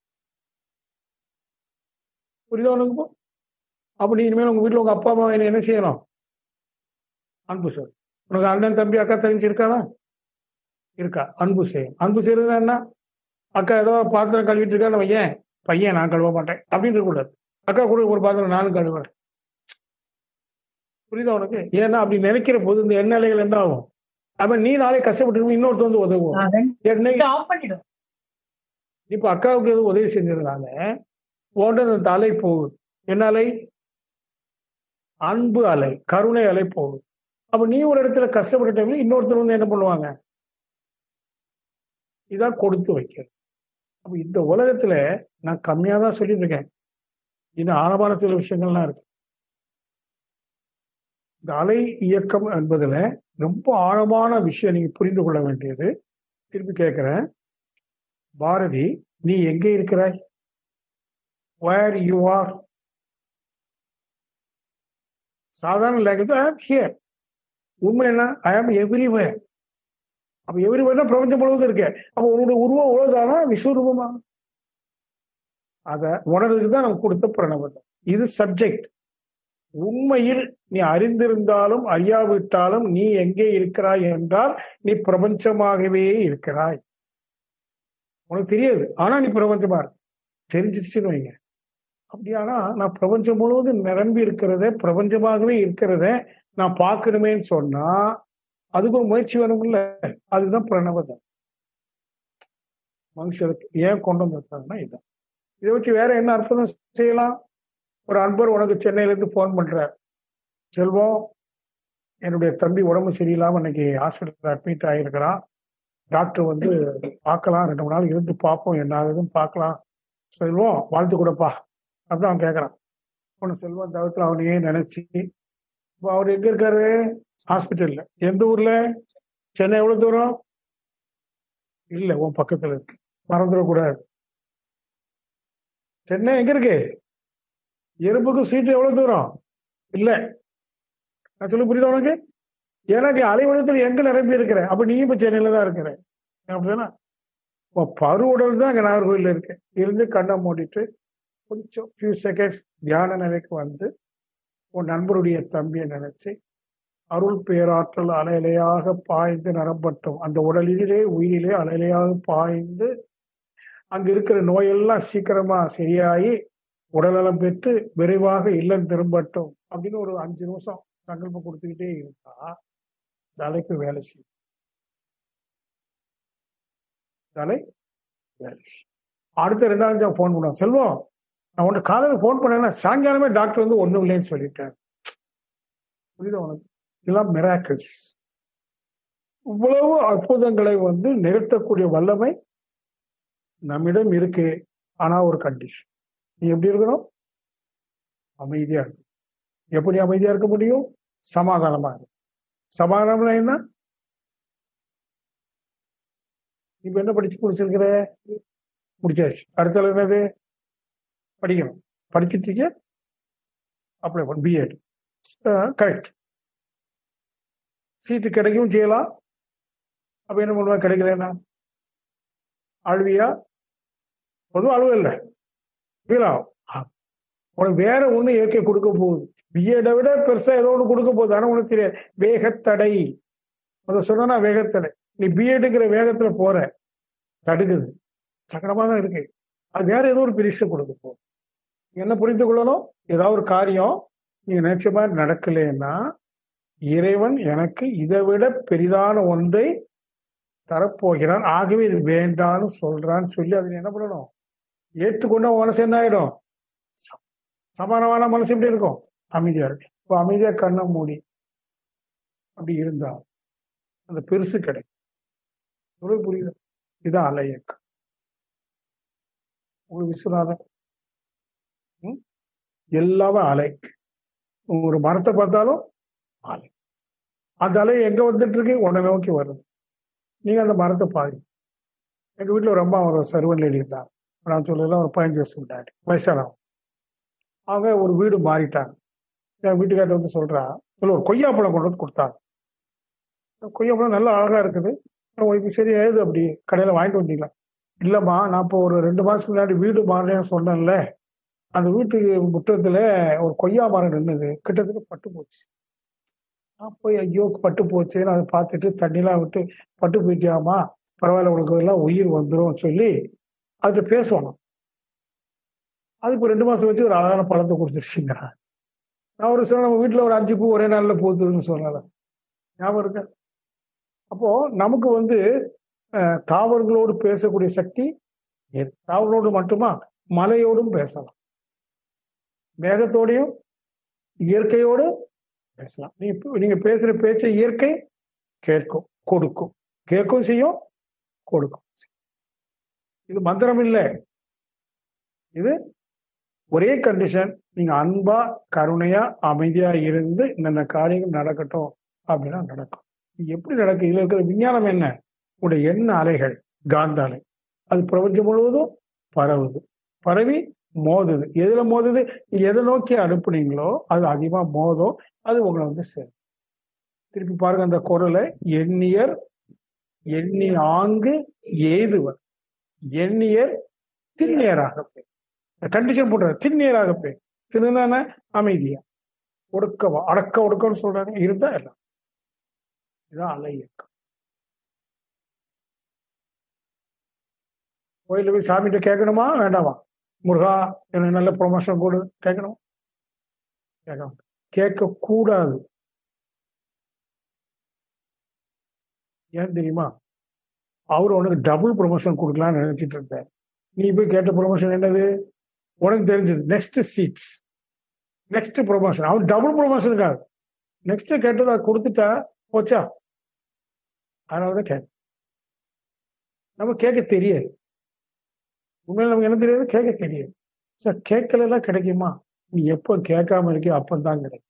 புரியுதா உனக்கு அப்ப நீ இனிமேல் உங்க வீட்டுல உங்க அப்பா அம்மா என்ன என்ன செய்யணும் அன்பு சொல் உனக்கு அண்ணன் தம்பி அக்கா தங்கச்சி இருக்கானா இருக்கா அன்பு செய்யும் அன்பு செய்யறது என்ன அக்கா ஏதோ பாத்திரம் கழுவிட்டு இருக்கா நம்ம ஏன் பையன் நான் கழுவ மாட்டேன் அப்படின்னு இருக்கக்கூடாது அக்கா கூட ஒரு பாத்திரம் நானும் கழுவுறேன் புரியுதா உனக்கு ஏன்னா அப்படி நினைக்கிற போது இந்த எண்ணெய்கள் என்ன ஆகும் அப்ப நீ நாளை கஷ்டப்பட்டு இன்னொருத்த வந்து உதவும் என்னை இப்ப அக்காவுக்கு எதுவும் உதவி செஞ்சதுனால போன்ற அந்த அலை போகுது என்ன அலை அன்பு அலை கருணை அலை போகுது அப்ப நீ ஒரு இடத்துல கஷ்டப்பட்ட டைம்ல இன்னொருத்தர் வந்து என்ன பண்ணுவாங்க இதான் கொடுத்து வைக்கிறது அப்ப இந்த உலகத்துல நான் கம்மியா தான் சொல்லிட்டு இருக்கேன் இன்னும் ஆழமான சில விஷயங்கள்லாம் இருக்கு இந்த அலை இயக்கம் என்பதுல ரொம்ப ஆழமான விஷயம் நீங்க புரிந்து கொள்ள வேண்டியது திருப்பி கேட்கிறேன் பாரதி நீ எங்கே இருக்கிறாய் வேர் யூ ஆர் சாதாரண லேங்குவேஜ் ஐ ஆம் ஹியர் உண்மை என்ன ஐ ஆம் எவ்ரிவேர் அப்ப எவ்ரிவேர்னா பிரபஞ்சம் முழுவதும் இருக்கு அப்ப உன்னுடைய உருவம் உழவுதானா விஸ்வரூபமா அத உணர்றதுக்கு தான் நமக்கு கொடுத்த பிரணவம் இது சப்ஜெக்ட் உண்மையில் நீ அறிந்திருந்தாலும் அறியாவிட்டாலும் நீ எங்கே இருக்கிறாய் என்றால் நீ பிரபஞ்சமாகவே இருக்கிறாய் உனக்கு தெரியாது ஆனா நீ பிரபஞ்சமா இருக்க தெரிஞ்சிச்சுன்னு வைங்க அப்படியானா நான் பிரபஞ்சம் முழுவதும் நிரம்பி இருக்கிறத பிரபஞ்சமாகவே இருக்கிறத நான் பார்க்கணுமேன்னு சொன்னா அதுக்கு ஒரு முயற்சி வேணும்ல அதுதான் பிரணவதம் மனுஷருக்கு ஏன் கொண்டு வந்திருக்காங்கன்னா இதுதான் இதை வச்சு வேற என்ன அற்புதம் செய்யலாம் ஒரு அன்பர் உனக்கு சென்னையில இருந்து போன் பண்றார் செல்வம் என்னுடைய தம்பி உடம்பு சரியில்லாம இன்னைக்கு ஹாஸ்பிட்டல் அட்மிட் ஆகியிருக்கிறான் டாக்டர் வந்து பார்க்கலாம் ரெண்டு மூணு நாள் இருந்து பார்ப்போம் என்ன ஆகுதுன்னு பார்க்கலாம் செல்வம் வாழ்த்து கொடுப்பா அப்படின்னு அவன் கேட்கறான் ஒன்று செல்வம் தவிர்த்து அவனையே நினைச்சு இப்போ அவர் எங்க இருக்காரு ஹாஸ்பிட்டல்ல எந்த ஊர்ல சென்னை எவ்வளவு தூரம் இல்ல உன் பக்கத்துல இருக்கு மறந்துடக்கூடாது சென்னை எங்க இருக்கு எறும்புக்கு சீட்டு எவ்வளவு தூரம் இல்ல நான் சொல்லி புரியுதா உனக்கு ஏன்னா நீ அலைவலத்தில் எங்க நிரம்பி இருக்கிற அப்ப நீயும் இப்ப சென்னையில தான் இருக்கிற அப்படிதானே இப்போ பருவுடல் தான் அங்க நாகர்கோவில் இருக்கு இருந்து கண்ணை மூடிட்டு கொஞ்சம் ஃபியூ செகண்ட்ஸ் தியான நிலைக்கு வந்து உன் நண்பருடைய தம்பியை நினைச்சு அருள் பேராற்றல் அலையலையாக பாய்ந்து நரம்பட்டும் அந்த உடலிலே உயிரிலே அலையலையாக பாய்ந்து அங்க இருக்கிற நோயெல்லாம் சீக்கிரமா சரியாகி உடல்நலம் பெற்று விரைவாக இல்லம் திரும்பட்டும் அப்படின்னு ஒரு அஞ்சு நிமிஷம் சங்கல்பம் கொடுத்துக்கிட்டே இருந்தா தலைக்கு வேலை செய்யும் தலை வேலை செய்யும் அடுத்த ரெண்டாவது போன் பண்ணுவோம் செல்வம் நான் உன்னை காலையில் போன் பண்ணேன்னா சாயங்காலமே டாக்டர் வந்து ஒண்ணும் இல்லைன்னு சொல்லிட்டேன் புரியுதா உனக்கு இதெல்லாம் மிராக்கிள்ஸ் இவ்வளவு அற்புதங்களை வந்து நிறுத்தக்கூடிய வல்லமை நம்மிடம் இருக்கு ஆனா ஒரு கண்டிஷன் நீ எப்படி இருக்கணும் அமைதியா இருக்கணும் எப்படி அமைதியா இருக்க முடியும் சமாதானமா இருக்கு சமாதானம் என்ன இப்ப என்ன படிச்சு முடிச்சிருக்கிற முடிச்சாச்சு அடுத்த என்னது படிக்கணும் படிச்சிட்டீங்க அப்ளை பண்ண பிஎட் கரெக்ட் சீட்டு கிடைக்கவும் செய்யலாம் அப்ப என்ன பண்ணுவா கிடைக்கலன்னா அழுவியா பொதுவாக அழுவ இல்லை ஃபீலாகும் உனக்கு வேற ஒண்ணு இயற்கை கொடுக்க போகுது பிஎடை விட பெருசா ஏதோ ஒண்ணு கொடுக்க போகுது ஆனா உனக்கு தெரியாது வேகத்தடை அதை சொன்னா வேகத்தடை நீ பிஎட்டுங்கிற வேகத்துல போற தடுக்குது சக்கரமா தான் இருக்கு அது வேற ஏதோ ஒரு பெரிய கொடுக்க போகுது என்ன புரிந்து கொள்ளணும் ஏதாவது ஒரு காரியம் நீங்க நினைச்ச மாதிரி நடக்கலைன்னா இறைவன் எனக்கு இதை விட பெரிதான ஒன்றை தரப்போகிறான் ஆகவே இது வேண்டான்னு சொல்றான்னு சொல்லி அதை என்ன பண்ணணும் ஏற்றுக்கொண்ட மனசு என்ன ஆயிடும் சமானமான மனசு எப்படி இருக்கும் அமைதியா இருக்கு இப்போ அமைதியா கண்ணை மூடி அப்படி இருந்தா அந்த பெருசு கிடைக்கும் உங்களுக்கு புரியுது இதுதான் அலை இயக்கம் உங்களுக்கு விஸ்வநாதன் எல்லாமே அலை ஒரு மரத்தை பார்த்தாலும் அலை அந்த அலை எங்க வந்துட்டு இருக்கு உடனே நோக்கி வருது நீங்க அந்த மரத்தை பாருங்க எங்க வீட்டுல ஒரு அம்மா ஒரு சர்வன் லேடி இருந்தாங்க நான் சொல்லலாம் ஒரு பதினஞ்சு வருஷம் முன்னாடி வயசானவங்க அவங்க ஒரு வீடு மாறிட்டாங்க என் வீட்டுக்கார்ட்ட வந்து சொல்றா சொல்ல ஒரு கொய்யாப்பழம் கொண்டு வந்து கொடுத்தாங்க கொய்யாப்பழம் நல்லா அழகா இருக்குது ஒய்ஃபு சரி ஏது அப்படி கடையில வாங்கிட்டு வந்தீங்களா இல்லம்மா நான் இப்போ ஒரு ரெண்டு மாசத்துக்கு முன்னாடி வீடு மாறினேன்னு சொன்னேன்ல அந்த வீட்டுக்கு முற்றத்துல ஒரு கொய்யா மரம் நின்னுது கிட்டத்தட்ட பட்டு போச்சு நான் போய் ஐயோ பட்டு போச்சுன்னு அதை பார்த்துட்டு தண்ணிலாம் விட்டு பட்டு போயிட்டியாமா பரவாயில்ல உனக்கு எல்லாம் உயிர் வந்துடும் சொல்லி அதுக்கு பேசுவாங்க அதுக்கு ஒரு ரெண்டு மாசம் வச்சு ஒரு அழகான பழத்தை கொடுத்துருச்சுங்கிறான் நான் ஒரு சொன்ன நம்ம வீட்டுல ஒரு அஞ்சு பூ ஒரே நாள்ல பூத்துதுன்னு சொல்லல ஞாபகம் இருக்க அப்போ நமக்கு வந்து தாவரங்களோடு பேசக்கூடிய சக்தி தாவரங்களோடு மட்டுமா மலையோடும் பேசலாம் மேகத்தோடையும் இயற்கையோடு பேசலாம் நீ நீங்க பேசுற பேச்சை இயற்கை கேட்கும் கொடுக்கும் கேட்கும் செய்யும் கொடுக்கும் இது மந்திரம் இல்லை இது ஒரே கண்டிஷன் நீங்க அன்பா கருணையா அமைதியா இருந்து இந்த காரியங்கள் நடக்கட்டும் அப்படின்னா நடக்கும் இது எப்படி நடக்கும் இதுல இருக்கிற விஞ்ஞானம் என்ன உடைய எண்ண அலைகள் காந்த அலை அது பிரபஞ்சம் முழுவதும் பரவுது பரவி மோதுது எதுல மோதுது நீங்க எதை நோக்கி அனுப்புனீங்களோ அது அதிகமா மோதும் அது உங்களை வந்து சேரும் திருப்பி பாருங்க அந்த குரலை எண்ணியர் எண்ணி ஆங்கு ஏதுவர் எண்ணியர் திண்ணேராக போய் கண்டிஷன் போடுற திண்ணேராக போய் தின்னு அமைதியா ஒடுக்கவா அடக்க ஒடுக்கம்னு சொல்றாங்க இருந்தா எல்லாம் இதான் அலை இயக்கம் கோயில போய் சாமிகிட்ட கேட்கணுமா வேண்டாமா முருகா எனக்கு நல்ல ப்ரொமோஷன் கொடு கேட்கணும் கேட்கணும் கேட்க கூடாது ஏன் தெரியுமா அவர் உனக்கு டபுள் ப்ரொமோஷன் கொடுக்கலாம்னு நினைச்சிட்டு இருந்தேன் நீ போய் கேட்ட ப்ரொமோஷன் என்னது உனக்கு தெரிஞ்சது நெக்ஸ்ட் சீட் நெக்ஸ்ட் ப்ரொமோஷன் அவன் டபுள் ப்ரொமோஷனுக்காக நெக்ஸ்ட் கேட்டதை கொடுத்துட்டா போச்சா அதனாலதான் கேட்க நம்ம கேட்க தெரியாது உண்மையில நமக்கு என்ன தெரியாது கேட்க தெரியாது சார் கேட்கலாம் கிடைக்குமா நீ எப்போ கேட்காம இருக்கியோ அப்பந்தான் கிடைக்கும்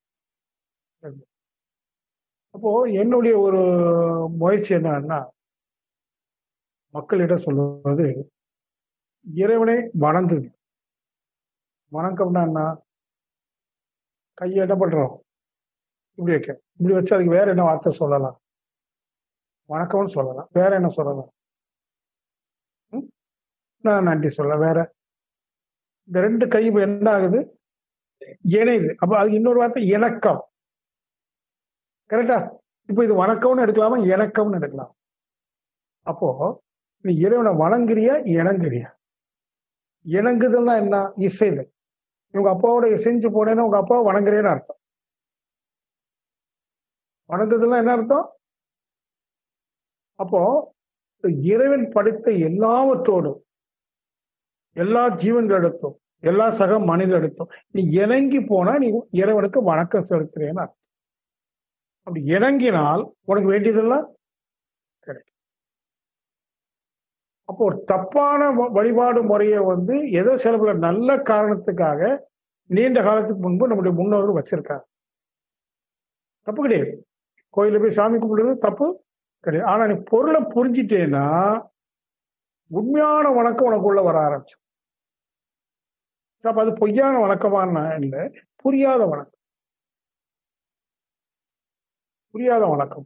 அப்போ என்னுடைய ஒரு முயற்சி என்னன்னா மக்களிடம் சொல்லுவது இறைவனை வணங்குங்க வணக்கம்னா என்ன கையை என்ன பண்றோம் இப்படி வைக்க இப்படி வச்சு அதுக்கு வேற என்ன வார்த்தை சொல்லலாம் வணக்கம்னு சொல்லலாம் வேற என்ன சொல்லலாம் நான் நன்றி சொல்லலாம் வேற இந்த ரெண்டு கை என்ன ஆகுது இணையுது அப்ப அதுக்கு இன்னொரு வார்த்தை இணக்கம் கரெக்டா இப்ப இது வணக்கம்னு எடுக்கலாமா இணக்கம்னு எடுக்கலாம் அப்போ நீ இறைவனை வணங்குறியா இணங்குறியா இணங்குதல்னா என்ன இசைதல் உங்க அப்பாவோட இசைஞ்சு போனேன்னா உங்க அப்பாவை வணங்குறேன்னு அர்த்தம் வணங்குதல்னா என்ன அர்த்தம் அப்போ இறைவன் படைத்த எல்லாவற்றோடும் எல்லா ஜீவன்களிடத்தும் எல்லா சக மனிதரிடத்தும் நீ இணங்கி போனா நீ இறைவனுக்கு வணக்கம் செலுத்துறேன்னு அர்த்தம் அப்படி இணங்கினால் உனக்கு வேண்டியதெல்லாம் கிடைக்கும் அப்போ ஒரு தப்பான வழிபாடு முறையை வந்து ஏதோ சில நல்ல காரணத்துக்காக நீண்ட காலத்துக்கு முன்பு நம்முடைய முன்னோர்கள் வச்சிருக்காங்க தப்பு கிடையாது கோயில போய் சாமி கும்பிடுறது தப்பு கிடையாது ஆனா நீ பொருளை புரிஞ்சிட்டேன்னா உண்மையான வணக்கம் உனக்குள்ள வர ஆரம்பிச்சு அப்ப அது பொய்யான வணக்கமான இல்லை புரியாத வணக்கம் புரியாத வணக்கம்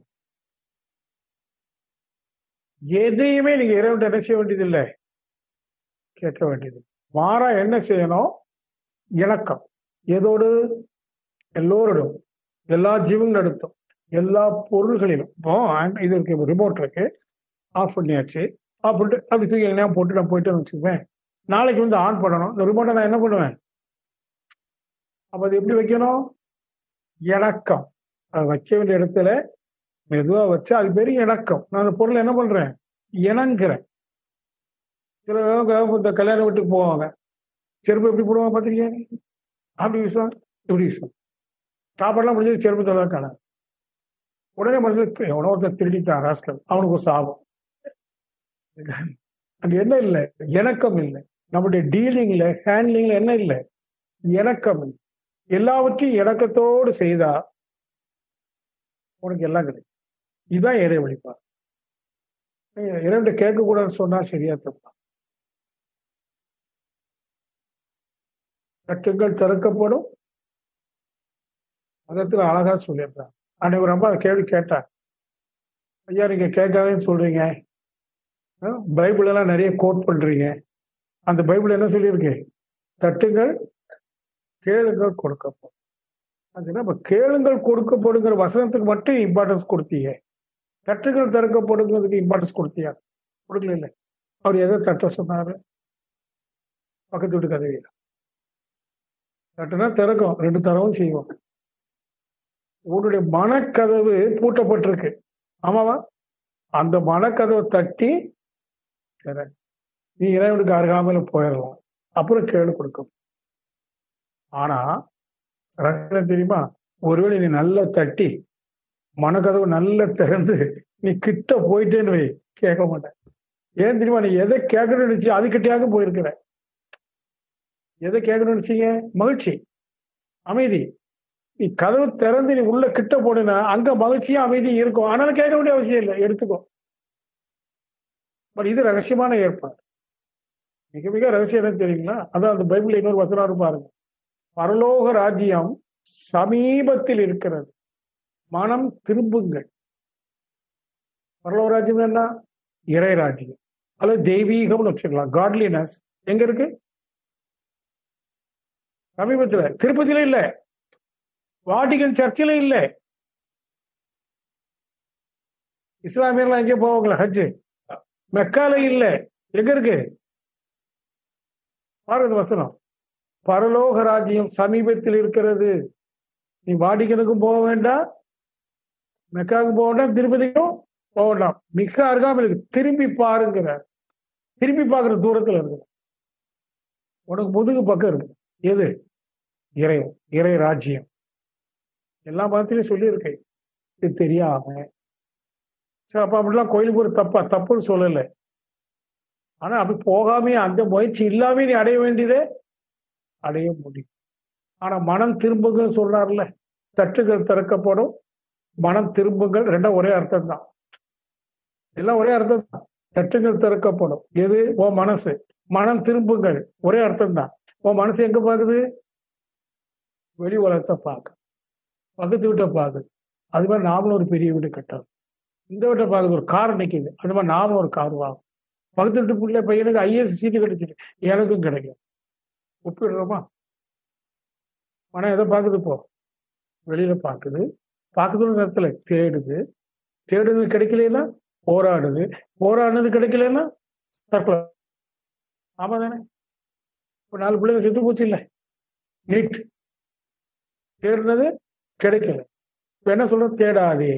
எதையுமே நீங்க இறைவன் என்ன செய்ய வேண்டியது இல்லை கேட்க வேண்டியது மாறா என்ன செய்யணும் இணக்கம் எதோடு எல்லோரிடம் எல்லா ஜீவங்களிடத்தும் எல்லா பொருள்களிலும் இப்போ இது இருக்கு ரிமோட் இருக்கு ஆஃப் பண்ணியாச்சு ஆஃப் பண்ணிட்டு அப்படி தூக்கி என்ன போட்டு நான் போயிட்டு வச்சுக்குவேன் நாளைக்கு வந்து ஆன் பண்ணணும் இந்த ரிமோட்டை நான் என்ன பண்ணுவேன் அப்ப அது எப்படி வைக்கணும் இணக்கம் அது வைக்க வேண்டிய இடத்துல மெதுவா வச்சு அது பெரிய இணக்கம் நான் அந்த பொருளை என்ன பண்றேன் இணங்குறேன் சில இந்த கல்யாண வீட்டுக்கு போவாங்க செருப்பு எப்படி போடுவாங்க பார்த்துருக்கீங்க அப்படி விஷயம் இப்படி விஷயம் சாப்பாடுலாம் முடிஞ்சது செருப்பு தலை காணாது உடனே மனசுல எவனோ ஒருத்தர் திருடிட்டான் ராஸ்கல் அவனுக்கு ஒரு சாபம் அங்க என்ன இல்லை இணக்கம் இல்லை நம்முடைய டீலிங்ல ஹேண்ட்லிங்ல என்ன இல்லை இணக்கம் இல்லை எல்லாவற்றையும் இணக்கத்தோடு செய்தா உனக்கு எல்லாம் கிடைக்கும் இதுதான் இறை வழிபாடு இறைவன் கேட்க கூடாதுன்னு சொன்னா சரியா தப்பா கட்டுங்கள் திறக்கப்படும் மதத்துல அழகா சொல்லியிருந்தாங்க அன்னைக்கு ரொம்ப அந்த கேள்வி கேட்டார் ஐயா நீங்க கேட்காதேன்னு சொல்றீங்க பைபிள் எல்லாம் நிறைய கோட் பண்றீங்க அந்த பைபிள் என்ன சொல்லியிருக்கு தட்டுங்கள் கேளுங்கள் கொடுக்கப்படும் அது நம்ம கேளுங்கள் கொடுக்கப்படுங்கிற வசனத்துக்கு மட்டும் இம்பார்ட்டன்ஸ் கொடுத்தீங்க தட்டுகள் திறக்கப்படுங்கிறதுக்கு இம்பார்ட்டன்ஸ் கொடுத்தியா கொடுக்கல இல்லை அவர் எதை தட்ட சொன்னாரு பக்கத்து வீட்டு கதவியில் தட்டுனா திறக்கும் ரெண்டு தரவும் செய்வோம் உன்னுடைய மனக்கதவு பூட்டப்பட்டிருக்கு ஆமாவா அந்த மனக்கதவை தட்டி திற நீ இறைவனுக்கு அருகாமையில போயிடலாம் அப்புறம் கேளு கொடுக்கும் ஆனா ரகசியம் தெரியுமா ஒருவேளை நீ நல்லா தட்டி மனக்கதவு நல்லா திறந்து நீ கிட்ட போயிட்டேன்னு வை கேட்க மாட்டேன் ஏன் தெரியுமா நீ எதை கேட்கணும்னு நினைச்சு அதுக்கிட்டையாக போயிருக்கிற எதை கேட்கணும்னு நினைச்சீங்க மகிழ்ச்சி அமைதி நீ கதவு திறந்து நீ உள்ள கிட்ட போனா அங்க மகிழ்ச்சியும் அமைதியும் இருக்கும் ஆனாலும் கேட்க வேண்டிய அவசியம் இல்லை எடுத்துக்கோ பட் இது ரகசியமான ஏற்பாடு மிக மிக ரகசியம் என்ன தெரியுங்களா அதான் அந்த பைபிள் இன்னொரு வசனம் இருக்கு பாருங்க பரலோக ராஜ்யம் சமீபத்தில் இருக்கிறது மனம் திரும்புங்கள் பரலோக ராஜ்யம் என்ன இறை ராஜ்யம் அல்லது தெய்வீகம்னு வச்சுக்கலாம் காட்லினஸ் எங்க இருக்கு சமீபத்துல திருப்பதியில இல்ல வாட்டிகன் சர்ச்சில் இல்ல இஸ்லாமியர்லாம் எங்கே போவாங்களா ஹஜ் மெக்கால இல்ல எங்க இருக்கு பாருங்க வசனம் பரலோக ராஜ்யம் சமீபத்தில் இருக்கிறது நீ வாடிகனுக்கும் போக வேண்டாம் மெக்காவுக்கு போக வேண்டாம் திருப்பதிக்கும் போக வேண்டாம் மிக அருகாமல் இருக்கு திரும்பி பாருங்கிற திரும்பி பார்க்கிற தூரத்துல இருக்கு உனக்கு முதுகு பக்கம் இருக்கு எது இறை இறை ராஜ்யம் எல்லா மதத்திலையும் சொல்லியிருக்கேன் இது தெரியாம சரி அப்ப அப்படிலாம் கோயிலுக்கு ஒரு தப்பா தப்புன்னு சொல்லலை ஆனா அப்படி போகாமே அந்த முயற்சி இல்லாம நீ அடைய வேண்டியதே அடைய முடியும் ஆனா மனம் திரும்புங்கள் சொல்றாருல தட்டுகள் திறக்கப்படும் மனம் திரும்புங்கள் ரெண்டும் ஒரே அர்த்தம் தான் எல்லாம் ஒரே அர்த்தம் தான் தட்டுகள் திறக்கப்படும் எது ஓ மனசு மனம் திரும்புங்கள் ஒரே அர்த்தம் தான் உன் மனசு எங்க பாக்குது வெளி உலகத்தை பார்க்க பக்கத்து வீட்டை பார்க்குது அது மாதிரி நாமளும் ஒரு பெரிய வீடு கட்டணும் இந்த வீட்டை பார்க்குது ஒரு கார் நிற்கிது அது மாதிரி நாமளும் ஒரு கார் வாங்கும் பக்கத்து வீட்டு பிள்ளை பையனுக்கு ஐஏஎஸ் சீட்டு கிடைச்சிட்டு எனக்கும் கிடைக்கும் ஒப்பிடுறோமா மனம் எதை பார்க்குது இப்போ வெளியில பார்க்குது பார்க்குதுன்னு நேரத்துல தேடுது தேடுது கிடைக்கலன்னா போராடுது போராடுனது கிடைக்கலன்னா தற்கொலை ஆமா தானே இப்போ நாலு பிள்ளைங்க செத்து போச்சு இல்லை நீட் தேடுனது கிடைக்கல இப்ப என்ன சொல்ற தேடாதே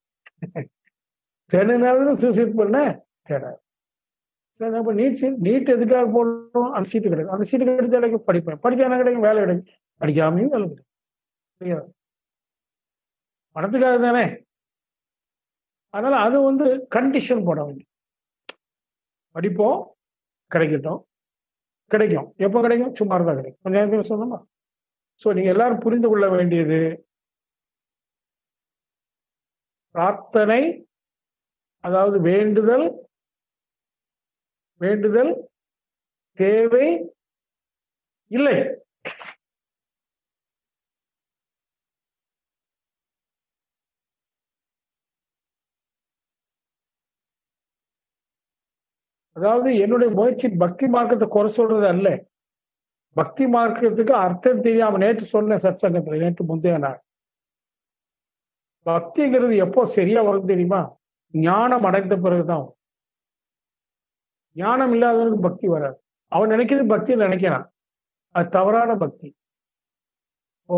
தேடினாலும் சூசைட் பண்ண தேடாது சரி அப்ப நீட் சீட் நீட் எதுக்காக போடணும் அந்த சீட்டு கிடைக்கும் அந்த சீட்டு கிடைச்சா கிடைக்கும் படிப்பேன் படிச்சா என்ன கிடைக்கும் வேலை கிடைக்கும் படிக்காமையும் வேலை கிடைக்கும் புரியுதா? பணத்துக்காக தானே அதனால அது வந்து கண்டிஷன் போட வேண்டிய படிப்போம் கிடைக்கட்டும் கிடைக்கும் எப்போ கிடைக்கும் சும்மா தான் கிடைக்கும் கொஞ்சம் நேரத்தில் சொன்னோமா ஸோ நீங்க எல்லாரும் புரிந்து கொள்ள வேண்டியது பிரார்த்தனை அதாவது வேண்டுதல் வேண்டுதல் தேவை இல்லை அதாவது என்னுடைய முயற்சி பக்தி மார்க்கத்தை குறை சொல்றது அல்ல பக்தி மார்க்கத்துக்கு அர்த்தம் தெரியாம நேற்று சொன்ன சத்சங்கத்துல நேற்று முந்தைய நாள் பக்திங்கிறது எப்போ சரியா வரும் தெரியுமா ஞானம் அடைந்த பிறகுதான் வரும். ஞானம் இல்லாதவனுக்கு பக்தி வராது அவன் நினைக்கிறது பக்தி நினைக்கிறான் அது தவறான பக்தி ஓ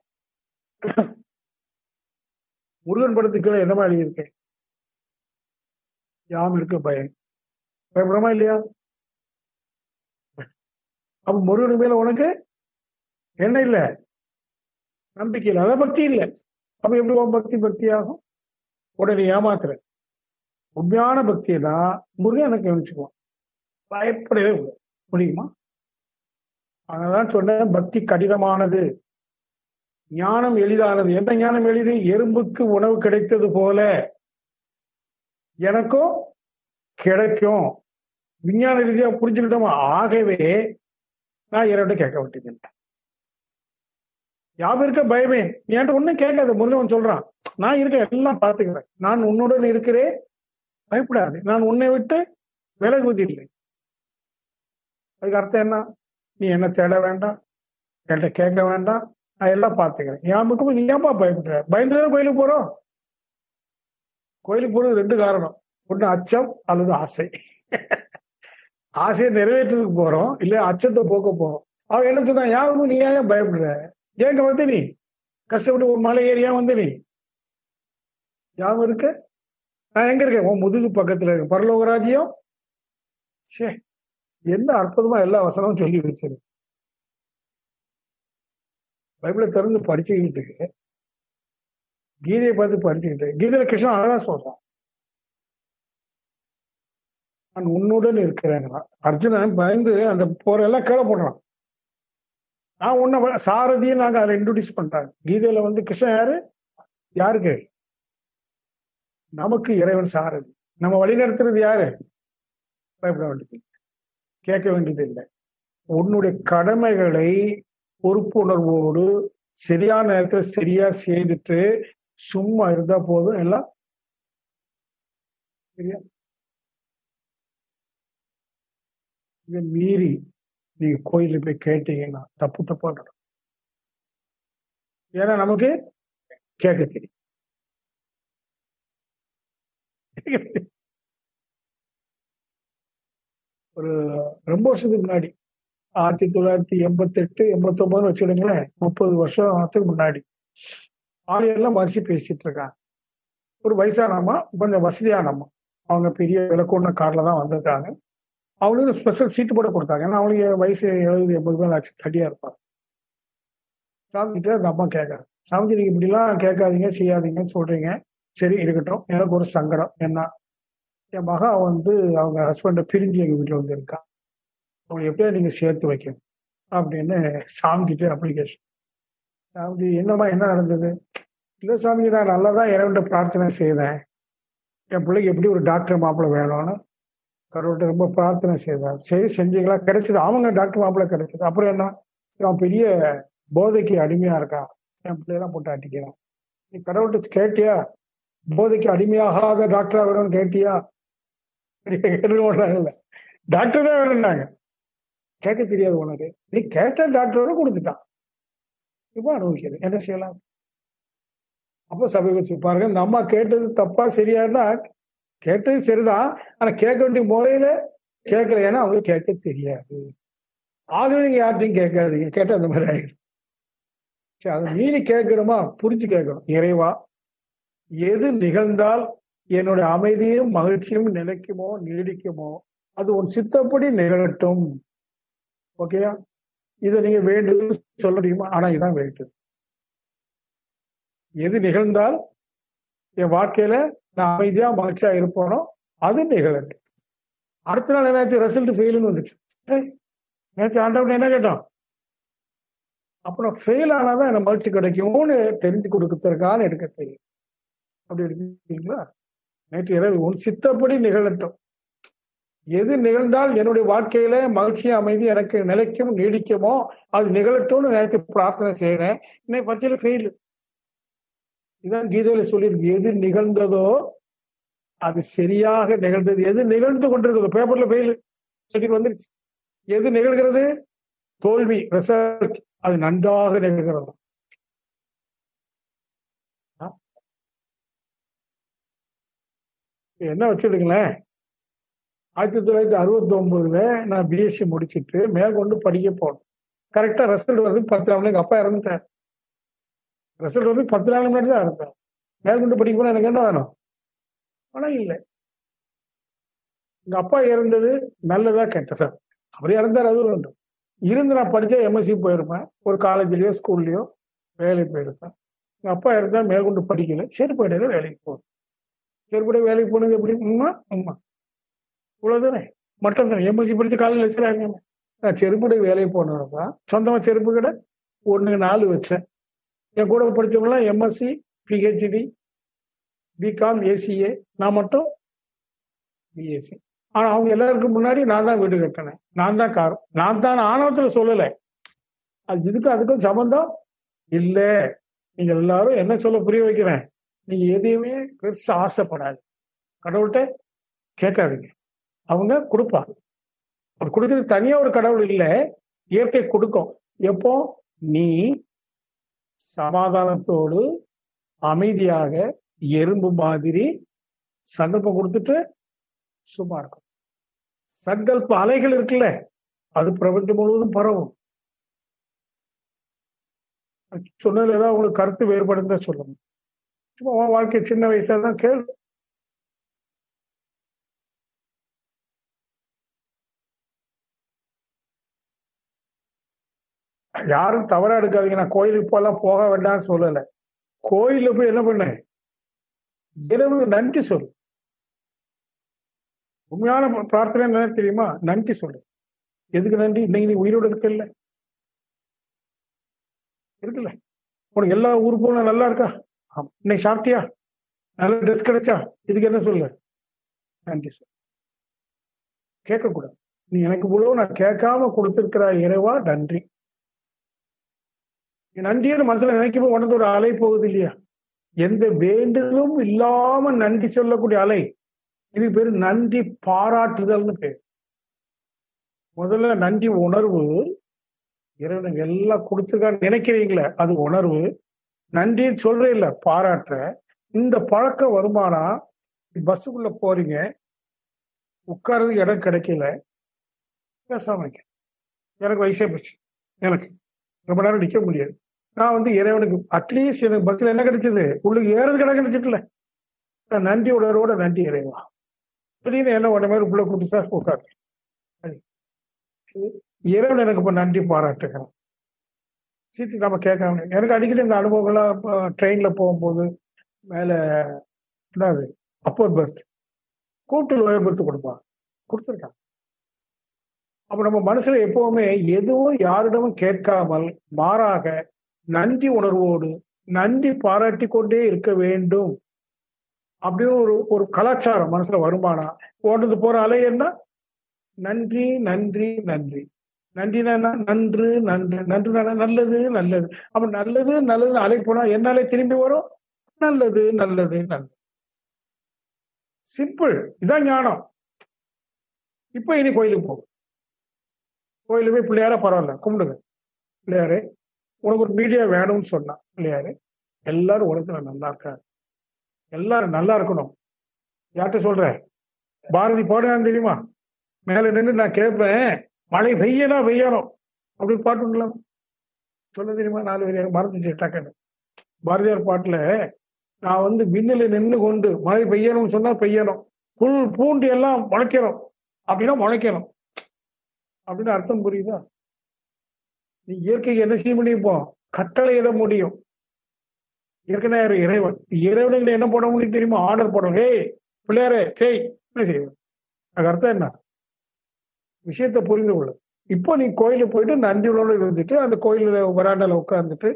முருகன் படத்துக்கு என்ன மாதிரி இருக்கு யாம் இருக்க பயம் பயப்படமா இல்லையா அப்ப முருகன் மேல உனக்கு என்ன இல்ல நம்பிக்கை இல்லை அதான் பக்தி இல்லை அப்ப எப்படி உன் பக்தி பக்தி ஆகும் உடனே ஏமாத்துற உண்மையான பக்தினா முருகன் எனக்கு நினைச்சுக்குவான் பயப்படவே இல்லை. முடியுமா அதனால சொன்னேன் பக்தி கடினமானது ஞானம் எளிதானது என்ன ஞானம் எளிது எறும்புக்கு உணவு கிடைத்தது போல எனக்கும் கிடைக்கும் விஞ்ஞான ரீதியா புரிஞ்சுக்கிட்டோமா ஆகவே நான் இறைவன் கேட்க வேண்டியதில்லை யாவும் இருக்க பயமே நீ என்கிட்ட ஒண்ணும் கேட்காத முருகன் சொல்றான் நான் இருக்கேன் எல்லாம் பார்த்துக்கிறேன் நான் உன்னுடன் இருக்கிறேன் பயப்படாது நான் உன்னை விட்டு விலகுவதில்லை அதுக்கு அர்த்தம் என்ன நீ என்ன தேட வேண்டாம் என்கிட்ட கேட்க வேண்டாம் நான் எல்லாம் பார்த்துக்கிறேன் என் பக்கம் நீ ஏன்பா பயப்படுற பயந்துதானே கோயிலுக்கு போறோம் கோயிலுக்கு போறது ரெண்டு காரணம் ஒண்ணு அச்சம் அல்லது ஆசை ஆசையை நிறைவேற்றதுக்கு போறோம் இல்ல அச்சத்தை போக்க போறோம் அவன் என்ன சொன்னா யாரும் நீ ஏன் பயப்படுற ஏங்க வந்து நீ கஷ்டப்பட்டு ஒரு மலை ஏறியா வந்து நீ ஞாபகம் இருக்கு நான் எங்க இருக்கேன் உன் முதுகு பக்கத்துல இருக்கேன் பரலோக ராஜ்யம் ச்சே என்ன அற்புதமா எல்லா வசனமும் சொல்லி வச்சிரு பைபிளை திறந்து படிச்சுக்கிட்டு கீதையை பார்த்து படிச்சுக்கிட்டு கீதையில கிருஷ்ணன் அழகா சொல்றான் நான் உன்னுடன் இருக்கிறேங்கிறான் அர்ஜுனன் பயந்து அந்த போரெல்லாம் கீழே போடுறான் நான் உன்ன சாரதியை நாங்க அதை இன்ட்ரோடியூஸ் பண்றாங்க கீதையில வந்து கிருஷ்ணன் யாரு யாருக்கு நமக்கு இறைவன் சாரதி நம்ம வழி நடத்துறது யாரு பயப்பட வேண்டியது கேட்க வேண்டியது இல்லை உன்னுடைய கடமைகளை பொறுப்புணர்வோடு சரியான நேரத்துல சரியா செய்துட்டு சும்மா இருந்தா போதும் எல்லாம் சரியா இதை மீறி நீங்க கோயில போய் கேட்டீங்கன்னா தப்பு தப்பா நடக்கும் ஏன்னா நமக்கு கேட்க தெரியும் ஒரு ரொம்ப வருஷத்துக்கு முன்னாடி ஆயிரத்தி தொள்ளாயிரத்தி எண்பத்தி எட்டு எண்பத்தி ஒன்பதுன்னு வச்சுடுங்களேன் முப்பது வருஷத்துக்கு முன்னாடி ஆளுநர்லாம் மறிச்சு பேசிட்டு இருக்காங்க ஒரு வயசானம்மா கொஞ்சம் வசதியானம்மா அவங்க பெரிய விளக்கோண்ண கார்ல தான் வந்திருக்காங்க அவங்களுக்கு ஸ்பெஷல் சீட்டு போட கொடுத்தாங்க ஏன்னா அவங்களுக்கு வயசு எழுபது எண்பது மேல ஆச்சு தடியா இருப்பாங்க சாமிக்கிட்ட அந்த அம்மா கேட்காது சாமிஜி நீங்க இப்படிலாம் கேட்காதீங்க செய்யாதீங்கன்னு சொல்றீங்க சரி இருக்கட்டும் எனக்கு ஒரு சங்கடம் என்ன என் மகா வந்து அவங்க ஹஸ்பண்டை பிரிஞ்சு எங்க வீட்டுல வந்து இருக்கா அவங்களை எப்படியா நீங்க சேர்த்து வைக்கணும் அப்படின்னு சாமிக்கிட்ட அப்ளிகேஷன் சாமிஜி என்னம்மா என்ன நடந்தது இல்ல சாமி நான் நல்லா தான் இறைவன்ட்ட பிரார்த்தனை செய்தேன் என் பிள்ளைக்கு எப்படி ஒரு டாக்டர் மாப்பிள்ளை வேணும்னு கடவுள்கிட்ட ரொம்ப பிரார்த்தனை செய்தார் சரி செஞ்சீங்களா கிடைச்சது அவங்க டாக்டர் மாப்பிள்ளை கிடைச்சது அப்புறம் என்ன அவன் பெரிய போதைக்கு அடிமையா இருக்கான் என் பிள்ளையெல்லாம் போட்டு அடிக்கிறான் நீ கடவுள்கிட்ட கேட்டியா போதைக்கு அடிமையாகாத டாக்டரா வேணும்னு கேட்டியா இல்ல டாக்டர் தான் வேணும்னாங்க கேட்க தெரியாது உனக்கு நீ கேட்ட டாக்டரோட கொடுத்துட்டான் இப்போ அனுபவிக்கிறது என்ன செய்யலாம் அப்ப சபை வச்சு பாருங்க இந்த அம்மா கேட்டது தப்பா சரியானா கேட்டது சரிதான் ஆனா கேட்க வேண்டிய முறையில கேட்கல ஏன்னா அவங்களுக்கு கேட்க தெரியாது ஆகவே நீங்க யார்ட்டையும் கேட்காதீங்க கேட்ட அந்த மாதிரி ஆயிடும் சரி அதை மீறி கேட்கணுமா புரிஞ்சு கேட்கணும் இறைவா எது நிகழ்ந்தால் என்னுடைய அமைதியும் மகிழ்ச்சியும் நிலைக்குமோ நீடிக்குமோ அது உன் சித்தப்படி நிகழட்டும் ஓகேயா இதை நீங்க வேண்டுதல் சொல்ல முடியுமா ஆனா இதான் வேண்டுது எது நிகழ்ந்தால் என் வாழ்க்கையில நான் அமைதியா மகிழ்ச்சியா இருப்போனோ அது நிகழட்டும் அடுத்த நாள் என்னாச்சு ரிசல்ட் ஃபெயிலுன்னு வந்துச்சு நேற்று ஆண்டவன் என்ன கேட்டோம் அப்புறம் ஃபெயில் ஆனாதான் எனக்கு மகிழ்ச்சி கிடைக்கும்னு தெரிஞ்சு கொடுக்கறதுக்கான எடுக்க தெரியும் அப்படி எடுப்பீங்களா நேற்று இரவு உன் சித்தப்படி நிகழட்டும் எது நிகழ்ந்தால் என்னுடைய வாழ்க்கையில மகிழ்ச்சி அமைதி எனக்கு நிலைக்கும் நீடிக்குமோ அது நிகழட்டும்னு நேற்று பிரார்த்தனை செய்யறேன் இன்னைக்கு பரீட்சையில ஃபெயில் இதான் கீதையில சொல்லியிருக்கு எது நிகழ்ந்ததோ அது சரியாக நிகழ்ந்தது எது நிகழ்ந்து கொண்டிருக்கிறதோ பேப்பர்ல ஃபெயில் சொல்லி வந்துருச்சு எது நிகழ்கிறது தோல்வி ரிசல்ட் அது நன்றாக நிகழ்கிறது என்ன வச்சுடுங்களேன் ஆயிரத்தி தொள்ளாயிரத்தி அறுபத்தி ஒன்பதுல நான் பிஎஸ்சி முடிச்சுட்டு மேற்கொண்டு படிக்க போனேன் கரெக்டா ரிசல்ட் வந்து பத்து நாள் எங்க அப்பா இறந்துட்டேன் ரிசல்ட் வந்து பத்து நாள் முன்னாடி தான் இருந்தேன் மேற்கொண்டு படிக்க போனா எனக்கு என்ன வேணும் ஆனா இல்லை எங்க அப்பா இறந்தது நல்லதா கெட்டதா அவர் இறந்தார் அது வேண்டும் இருந்து நான் படிச்சா எம்எஸ்சி போயிருப்பேன் ஒரு காலேஜ்லயோ ஸ்கூல்லயோ வேலைக்கு போயிருப்பேன் எங்க அப்பா இருந்தா மேற்கொண்டு படிக்கல செருப்படையில வேலைக்கு போகணும் செருப்படை வேலைக்கு போனது எப்படி உண்மை உண்மை இவ்வளவுதானே மட்டும் தானே எம்எஸ்சி படிச்சு காலேஜ் வச்சுறாங்க நான் செருப்புடை வேலைக்கு போனதான் சொந்தமா செருப்பு கடை ஒண்ணு நாலு வச்சேன் என் கூட படிச்சவங்களாம் எம்எஸ்சி பிஹெச்டி பிகாம் ஏசிஏ நான் மட்டும் பிஎஸ்சி ஆனா அவங்க எல்லாருக்கும் முன்னாடி நான் தான் வீடு கட்டினேன் நான் தான் கார் நான் தான் ஆணவத்துல சொல்லலை அது இதுக்கும் அதுக்கும் சம்பந்தம் இல்ல நீங்க எல்லாரும் என்ன சொல்ல புரிய வைக்கிறேன் நீங்க எதையுமே பெருசா ஆசைப்படாது கடவுள்கிட்ட கேட்காதீங்க அவங்க கொடுப்பாங்க அவர் கொடுக்கறது தனியா ஒரு கடவுள் இல்லை இயற்கை கொடுக்கும் எப்போ நீ சமாதானத்தோடு அமைதியாக எறும்பு மாதிரி சங்கல்பம் கொடுத்துட்டு சும்மா இருக்கும் சங்கல்ப அலைகள் இருக்குல்ல அது பிரபஞ்சம் முழுவதும் பரவும் சொன்னதுல ஏதாவது உங்களுக்கு கருத்து வேறுபடுந்தா சொல்லுங்க சும்மா உன் வாழ்க்கை சின்ன வயசா தான் கேளு யாரும் தவறா எடுக்காதீங்க நான் கோயிலுக்கு போலாம் போக வேண்டாம்னு சொல்லல கோயில்ல போய் என்ன பண்ண இரவு நன்றி சொல்லு உண்மையான ப- பிரார்த்தனை என்ன தெரியுமா நன்றி சொல்லு எதுக்கு நன்றி இன்னைக்கு நீ உயிரோடு இருக்கல இருக்குல்ல உனக்கு எல்லா உறுப்புகளும் நல்லா இருக்கா ஆமா. இன்னைக்கு சாப்பிட்டியா நல்ல ட்ரெஸ் கிடைச்சா இதுக்கு என்ன சொல்லு நன்றி சொல்லு கேட்கக்கூடாது நீ எனக்கு இவ்வளவு நான் கேட்காம கொடுத்திருக்கிற இறைவா நன்றி நீ நன்றின்னு மனசுல நினைக்கும் போது உனக்கு ஒரு அலை போகுது இல்லையா எந்த வேண்டுதலும் இல்லாம நன்றி சொல்லக்கூடிய அலை இது பேரு நன்றி பாராட்டுதல்னு பேர் முதல்ல நன்றி உணர்வு இறைவனுக்கு எல்லாம் கொடுத்துருக்கான்னு நினைக்கிறீங்களே அது உணர்வு நன்றி சொல்றே இல்ல பாராட்டுற இந்த பழக்கம் வருமானா பஸ்ஸுக்குள்ள போறீங்க உட்கார்றதுக்கு இடம் கிடைக்கல பேசாம இருக்க எனக்கு வயசே போச்சு எனக்கு ரொம்ப நேரம் நிக்க முடியாது நான் வந்து இறைவனுக்கு அட்லீஸ்ட் எனக்கு பஸ்ல என்ன கிடைச்சது உள்ளுக்கு ஏறது கிட கிடைச்சிட்டுல நான் நன்றி உணர்வோட நன்றி இறைவா திடீர்னு என்ன உடனே மாதிரி உள்ள கூப்பிட்டு சார் உட்காரு அது. இது இறைவன் எனக்கு இப்ப நன்றி பாராட்டுகிறேன் சீட்டு நம்ம கேட்காம எனக்கு அடிக்கடி இந்த அனுபவங்கள்லாம் ட்ரெயின்ல போகும்போது மேல என்னது அப்பர் பர்த் கூட்டு லோயர் பர்த் கொடுப்பான் கொடுத்துருக்கான் அப்ப நம்ம மனசுல எப்பவுமே எதுவும் யாரிடமும் கேட்காமல் மாறாக நன்றி உணர்வோடு நன்றி பாராட்டி கொண்டே இருக்க வேண்டும் அப்படின்னு ஒரு ஒரு கலாச்சாரம் மனசுல வருமானா ஓடுறது போற அலை என்ன நன்றி நன்றி நன்றி நன்றினா என்ன? நன்று நன்று நன்று நல்லது நல்லது அப்ப நல்லது நல்லது அலை போனா என்ன அலை திரும்பி வரும் நல்லது நல்லது நல்லது சிம்பிள் இதான் ஞானம் இப்ப இனி கோயிலுக்கு போகும் கோயிலுக்கு போய் பிள்ளையாரா பரவாயில்ல கும்பிடுங்க பிள்ளையாரே உனக்கு ஒரு மீடியா வேணும்னு சொன்னா பிள்ளையாரு எல்லாரும் உலகத்துல நல்லா இருக்காங்க எல்லாரும் நல்லா இருக்கணும் யார்கிட்ட சொல்ற பாரதி பாடுறான்னு தெரியுமா மேல நின்று நான் கேட்பேன் மழை பெய்யனா பெய்யணும் அப்படின்னு பாட்டு உண்டுல சொல்ல தெரியுமா நாலு பேர் மறந்துச்சு டக்குன்னு பாரதியார் பாட்டுல நான் வந்து விண்ணில நின்று கொண்டு மழை பெய்யணும்னு சொன்னா பெய்யணும் புல் பூண்டு எல்லாம் முளைக்கணும் அப்படின்னா முளைக்கணும் அப்படின்னு அர்த்தம் புரியுதா நீ இயற்கைக்கு என்ன செய்ய முடியும் இப்போ கட்டளையிட முடியும் ஏற்கனவே இறைவன் இறைவனுக்கு என்ன போட முடியும் தெரியுமா ஆர்டர் போடணும் ஏய் பிள்ளையாரே செய் என்ன செய்வேன் அதுக்கு அர்த்தம் என்ன விஷயத்தை புரிந்து கொள்ள இப்போ நீ கோயிலுக்கு போயிட்டு நன்றியோட இருந்துட்டு அந்த கோயில வராண்டால உட்கார்ந்துட்டு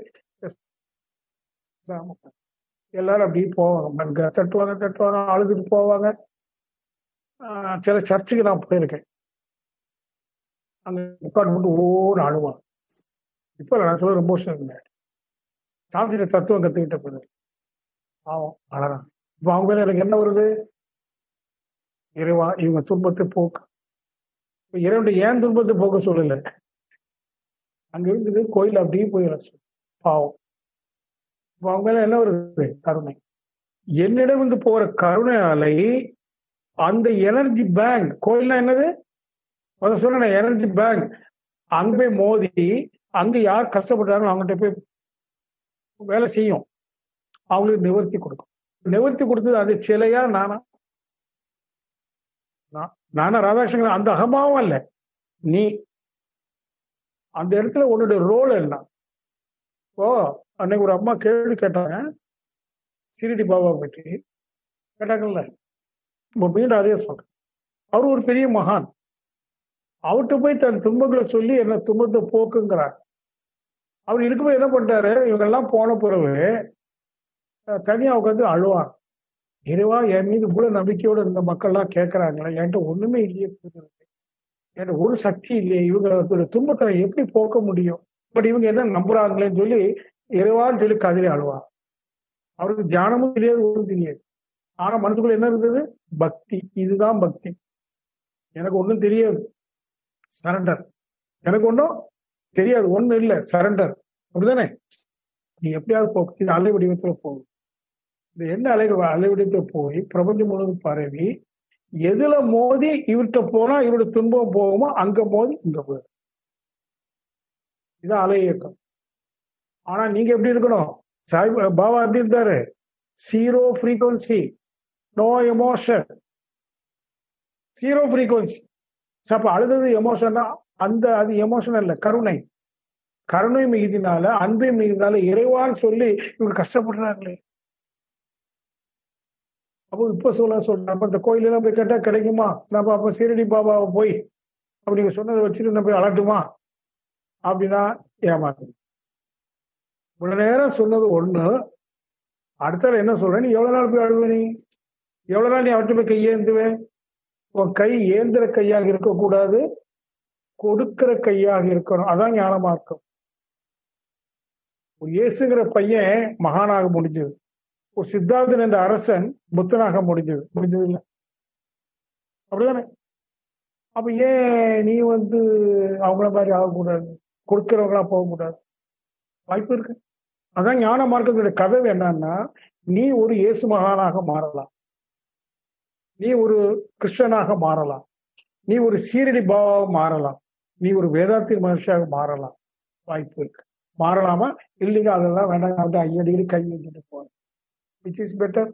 எல்லாரும் அப்படியே போவாங்க மண்க தட்டுவாங்க தட்டுவாங்க அழுதுட்டு போவாங்க ஆஹ் சில சர்ச்சுக்கு நான் போயிருக்கேன் அங்க உட்கார்ந்து போட்டு ஓன்னு அழுவாங்க இப்ப இல்ல, நான் சொல்ல ரொம்ப வருஷம் இருந்தேன் சாமியோட தத்துவம் கத்துக்கிட்ட பிறகு பாவம் அழறாங்க இப்ப அவங்க மேல எனக்கு என்ன வருது இறைவா இவங்க துன்பத்தை போக்கு இப்ப இறைவனுடைய ஏன் துன்பத்தை போக்க சொல்லல அங்க இருக்குது கோயில் அப்படியே போயிட பாவம் இப்ப அவங்க மேல என்ன வருது கருணை என்னிடம் இருந்து போற கருணை அலை அந்த எனர்ஜி பேங்க் கோயில்னா என்னது முதல்ல சொன்ன எனர்ஜி பேங்க் அங்க போய் மோதி அங்க யார் கஷ்டப்படுறாங்களோ அவங்ககிட்ட போய் வேலை செய்யும் அவங்களுக்கு நிவர்த்தி கொடுக்கும் நிவர்த்தி கொடுத்தது அது சிலையா நானா நான்- நானா ராதாகிருஷ்ணன் அந்த அகமாவும் அல்ல நீ அந்த இடத்துல உன்னுடைய ரோல் என்ன ஓ அன்னைக்கு ஒரு அம்மா கேள்வி கேட்டாங்க சிரிடி பாபா பற்றி கேட்டாங்கல்ல இப்போ மீண்டும் அதே சொல்றேன் அவர் ஒரு பெரிய மகான் அவர்கிட்ட போய் தன் துன்பங்களை சொல்லி என்ன துன்பத்தை போக்குங்கிறார் அவர் இருக்கும்போது என்ன பண்ணிட்டாரு இவங்க எல்லாம் போன பிறகு அஹ், தனியா உட்காந்து அழுவார் இறைவா என் மீது இவ்வளவு நம்பிக்கையோட இந்த மக்கள்லாம் கேட்கறாங்களே என்கிட்ட ஒண்ணுமே இல்லையே புரியுது. என்கிட்ட ஒரு சக்தி இல்லையே இவங்க துன்பத்தை நான் எப்படி போக்க முடியும் பட் இவங்க என்ன நம்புறாங்களேன்னு சொல்லி இறைவான்னு சொல்லி கதிரை அழுவார் அவருக்கு தியானமும் தெரியாது ஒன்றும் தெரியாது ஆனா மனசுக்குள்ள என்ன இருந்தது பக்தி இதுதான் பக்தி எனக்கு ஒண்ணும் தெரியாது சரண்டர் எனக்கு ஒண்ணும் தெரியாது ஒண்ணும் இல்ல சரண்டர் அப்படிதானே நீ எப்படியாவது போ இது அலை வடிவத்துல போகும் இது என்ன அலை அலை வடிவத்துல போய் பிரபஞ்சம் முழுவதும் பரவி எதுல மோதி இவர்கிட்ட போனா இவருடைய துன்பம் போகுமோ அங்க மோதி இங்க போயிடும் இது அலை இயக்கம் ஆனா நீங்க எப்படி இருக்கணும் சாய் பாபா எப்படி இருந்தாரு zero frequency no emotion zero frequency அப்ப அழுதது எமோஷன்னா அந்த அது எமோஷன் இல்ல கருணை கருணை மிகுதினால அன்பை மிகுதினால இறைவான்னு சொல்லி இவங்க கஷ்டப்படுறாங்களே அப்போ இப்ப சொல்ல சொல்றேன் அப்ப இந்த கோயிலெல்லாம் போய் கேட்டா கிடைக்குமா நம்ம அப்ப சீரடி பாபாவை போய் அப்படி நீங்க சொன்னதை வச்சுட்டு நம்ம போய் அலட்டுமா அப்படின்னா ஏமாத்து இவ்வளவு நேரம் சொன்னது ஒண்ணு அடுத்தால என்ன சொல்ற நீ எவ்வளவு நாள் போய் அழுவ நீ எவ்வளவு நாள் நீ அவர்கிட்ட போய் கையேந்துவே உன் கை ஏந்திர கையாக இருக்கக்கூடாது கொடுக்கிற கையாக இருக்கணும் அதான் ஞான மார்க்கம் ஒரு இயேசுங்கிற பையன் மகானாக முடிஞ்சது ஒரு சித்தார்த்தன் என்ற அரசன் புத்தனாக முடிஞ்சது முடிஞ்சது இல்லை அப்படிதானே அப்ப ஏன் நீ வந்து அவங்கள மாதிரி ஆகக்கூடாது கொடுக்கிறவங்களா போகக்கூடாது வாய்ப்பு இருக்கு அதான் ஞான மார்க்கத்துடைய கதவு என்னன்னா நீ ஒரு இயேசு மகானாக மாறலாம் நீ ஒரு கிருஷ்ணனாக மாறலாம் நீ ஒரு சீரடி பாபாவாக மாறலாம் நீ ஒரு வேதாத்திரி மனுஷியாக மாறலாம் வாய்ப்பு இருக்கு மாறலாமா இல்லைங்க அதெல்லாம் வேண்டாம் அப்படி ஐயடிக்கடி கை வச்சுட்டு போறேன் விச் இஸ் பெட்டர்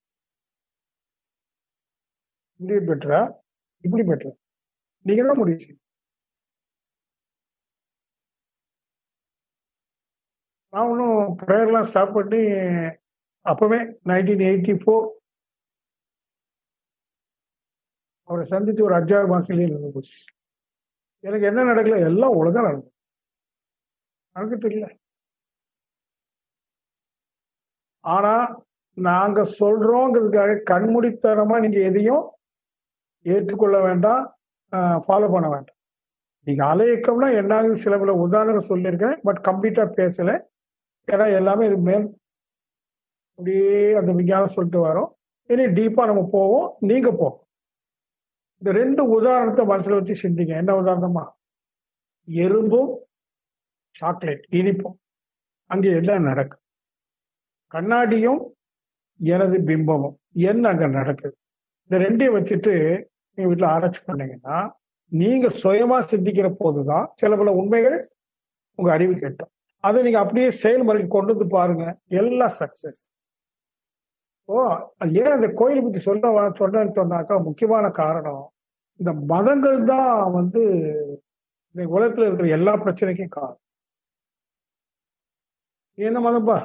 இப்படி பெட்டரா இப்படி பெட்டர் நீங்க தான் முடிச்சு நான் ஒன்றும் ப்ரேயர்லாம் ஸ்டாப் பண்ணி அப்பவே நைன்டீன் எயிட்டி ஃபோர் அவரை சந்திச்சு ஒரு அஞ்சாறு மாசத்துலயே இருந்து போச்சு எனக்கு என்ன நடக்கல எல்லாம் ஒழுங்கா நடக்கும் நடந்துட்டு இல்லை ஆனா நாங்க சொல்றோங்கிறதுக்காக கண்மூடித்தனமா நீங்க எதையும் ஏற்றுக்கொள்ள வேண்டாம் ஃபாலோ பண்ண வேண்டாம் நீங்க அலையக்கம்னா என்னாகுது சில பல உதாரணம் சொல்லியிருக்கேன் பட் கம்ப்ளீட்டா பேசல ஏன்னா எல்லாமே இது மேல் அப்படியே அந்த விஞ்ஞானம் சொல்லிட்டு வரோம் இனி டீப்பா நம்ம போவோம் நீங்க போவோம் இந்த ரெண்டு உதாரணத்தை மனசுல வச்சு சிந்திங்க என்ன உதாரணமா எறும்பும் சாக்லேட் இனிப்பும் அங்கே என்ன நடக்கும் கண்ணாடியும் எனது பிம்பமும் என்ன அங்க நடக்குது இந்த ரெண்டையும் வச்சுட்டு நீங்க வீட்டுல ஆராய்ச்சி பண்ணீங்கன்னா நீங்க சுயமா சிந்திக்கிற போதுதான் சில பல உண்மைகள் உங்க அறிவு கேட்டோம் அதை நீங்க அப்படியே செயல்முறைக்கு கொண்டு வந்து பாருங்க எல்லாம் சக்சஸ் ஓ ஏன் அந்த கோயிலை பத்தி சொல்ல சொன்னேன்னு சொன்னாக்கா முக்கியமான காரணம் இந்த மதங்கள் தான் வந்து இந்த உலகத்துல இருக்கிற எல்லா பிரச்சனைக்கும் காரணம் என்ன மதம்பா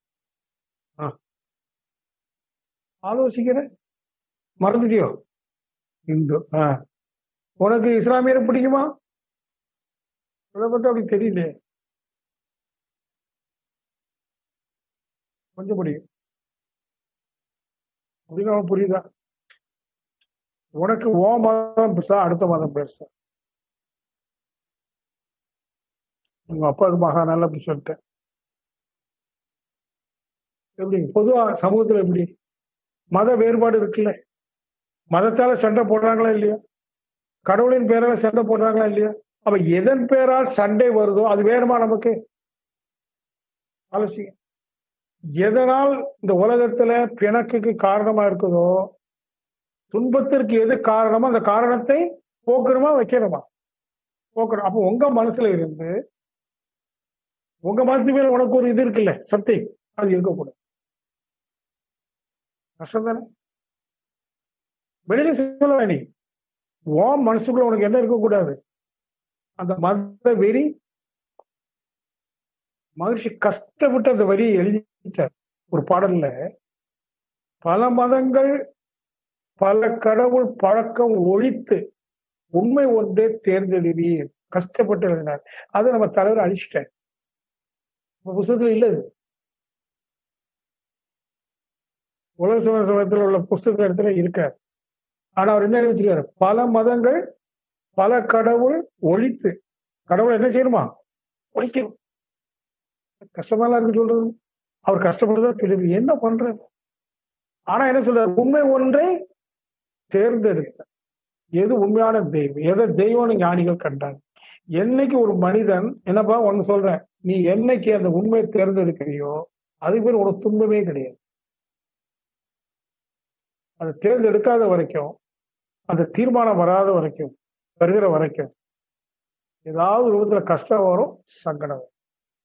ஆலோசிக்கிற மறந்துட்டியோ இந்து ஆஹ் உனக்கு இஸ்லாமியரை பிடிக்குமா அதை பத்தி அப்படி தெரியல கொஞ்சம் பிடிக்கும் அப்படின்னு புரியுதா உனக்கு ஓ மதம் பெருசா அடுத்த மதம் பெருசா உங்க அப்பாவுக்கு மகானால அப்படி சொல்லிட்டேன் எப்படி பொதுவா சமூகத்துல எப்படி மத வேறுபாடு இருக்குல்ல மதத்தால சண்டை போடுறாங்களா இல்லையா கடவுளின் பேரால சண்டை போடுறாங்களா இல்லையா அப்ப எதன் பேரால் சண்டை வருதோ அது வேணுமா நமக்கு ஆலோசிங்க எதனால் இந்த உலகத்துல பிணக்குக்கு காரணமா இருக்குதோ துன்பத்திற்கு எது காரணமோ அந்த காரணத்தை போக்கணுமா வைக்கணுமா போக்கணும் அப்போ உங்க மனசுல இருந்து உங்க மனசு மேல உனக்கு ஒரு இது இருக்குல்ல சக்தி அது இருக்கக்கூடாது கஷ்டம் தானே வெளியில சொல்ல நீ உன் மனசுக்குள்ள உனக்கு என்ன இருக்கக்கூடாது அந்த மத வெறி மகிழ்ச்சி கஷ்டப்பட்டு அந்த வரியை எழுதிட்டார் ஒரு பாடல்ல பல மதங்கள் பல கடவுள் பழக்கம் ஒழித்து உண்மை ஒன்றே தேர்ந்தெழுவீர் கஷ்டப்பட்டு எழுதினார் அதை நம்ம தலைவர் அழிச்சிட்டேன் புத்தகத்துல இல்ல இது உலக சமய சமயத்தில் உள்ள புஸ்தக இடத்துல இருக்கார் ஆனா அவர் என்ன வச்சிருக்காரு பல மதங்கள் பல கடவுள் ஒழித்து கடவுள் என்ன செய்யணுமா ஒழிக்கணும் கஷ்டமெல்லாம் இருக்கு சொல்றது அவர் கஷ்டப்படுறதா பிடிவு என்ன பண்றது ஆனா என்ன சொல்றாரு உண்மை ஒன்றை தேர்ந்தெடுத்த எது உண்மையான தெய்வம் எதை தெய்வம்னு ஞானிகள் கண்டாங்க என்னைக்கு ஒரு மனிதன் என்னப்பா ஒன்னு சொல்றேன் நீ என்னைக்கு அந்த உண்மையை தேர்ந்தெடுக்கிறியோ அது பேர் உனக்கு துன்பமே கிடையாது அதை தேர்ந்தெடுக்காத வரைக்கும் அந்த தீர்மானம் வராத வரைக்கும் வருகிற வரைக்கும் ஏதாவது ரூபத்துல கஷ்டம் வரும் சங்கடம் வரும்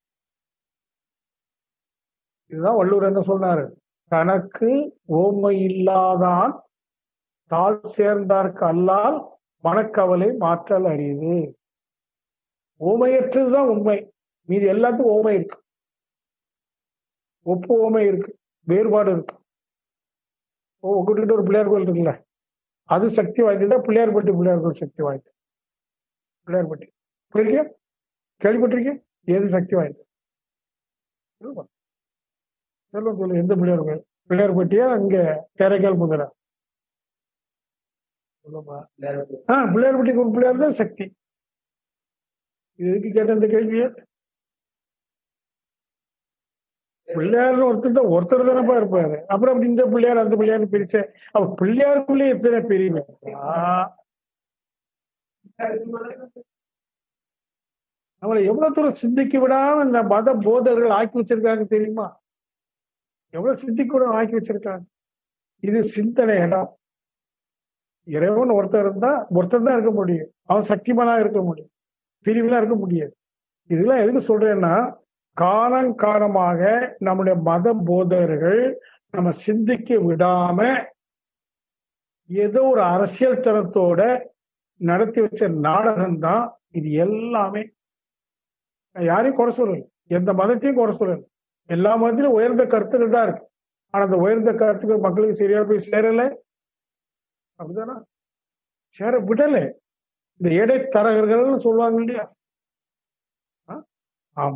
இதுதான் வள்ளுவர் என்ன சொன்னாரு தனக்கு ஓமை இல்லாதான் தாழ் சேர்ந்தார்க்கு அல்லால் மனக்கவலை மாற்றல் அறியுது ஓமையற்றதுதான் உண்மை மீது எல்லாத்துக்கும் ஓமை இருக்கு ஒப்பு ஓமை இருக்கு வேறுபாடு இருக்கு ஓ உங்ககிட்ட ஒரு பிள்ளையார் கோயில் இருக்குல்ல அது சக்தி வாய்ந்ததா பிள்ளையார்பட்டி பிள்ளையார் கோயில் சக்தி வாய்ந்தது பிள்ளையார்பட்டி போயிருக்கியா கேள்விப்பட்டிருக்கியா எது சக்தி வாய்ந்தது சொல்லுங்க சொல்லுங்க சொல்லு எந்த பிள்ளையார் கோயில் பிள்ளையார்பட்டியா அங்க தேரைக்கால் முதலா சொல்லுப்பா ஆ பிள்ளையார்பட்டிக்கு ஒரு பிள்ளையார் தான் சக்தி இது எதுக்கு கேட்ட இந்த கேள்வியை பிள்ளையார்னு ஒருத்தர் தான் ஒருத்தர் தானப்பா இருப்பாரு அப்புறம் அப்படி இந்த பிள்ளையார் அந்த பிள்ளையார் பிரிச்ச அப்ப பிள்ளையாருக்குள்ளே எத்தனை பிரிவு நம்மளை எவ்வளவு தூரம் சிந்திக்க விடாம இந்த மத போதர்கள் ஆக்கி வச்சிருக்காங்க தெரியுமா எவ்வளவு சிந்திக்க விடாம ஆக்கி வச்சிருக்காங்க இது சிந்தனை இடம் இறைவன் ஒருத்தர் இருந்தா ஒருத்தர் தான் இருக்க முடியும் அவன் சக்திமானா இருக்க முடியும் பிரிவுலாம் இருக்க முடியாது இதெல்லாம் எதுக்கு சொல்றேன்னா காலங்காலமாக நம்முடைய மத போதகர்கள் நம்ம சிந்திக்க விடாம ஏதோ ஒரு அரசியல் தரத்தோட நடத்தி வச்ச நாடகம் தான் இது எல்லாமே நான் யாரையும் குறை சொல்லல எந்த மதத்தையும் குறை சொல்லல எல்லா மதத்திலும் உயர்ந்த கருத்துக்கள் தான் இருக்கு ஆனா அந்த உயர்ந்த கருத்துக்கள் மக்களுக்கு சரியா போய் சேரல அப்படிதானா சேர விடல இந்த இடைத்தரகர்கள்னு சொல்லுவாங்க இல்லையா ஆ? ஆமா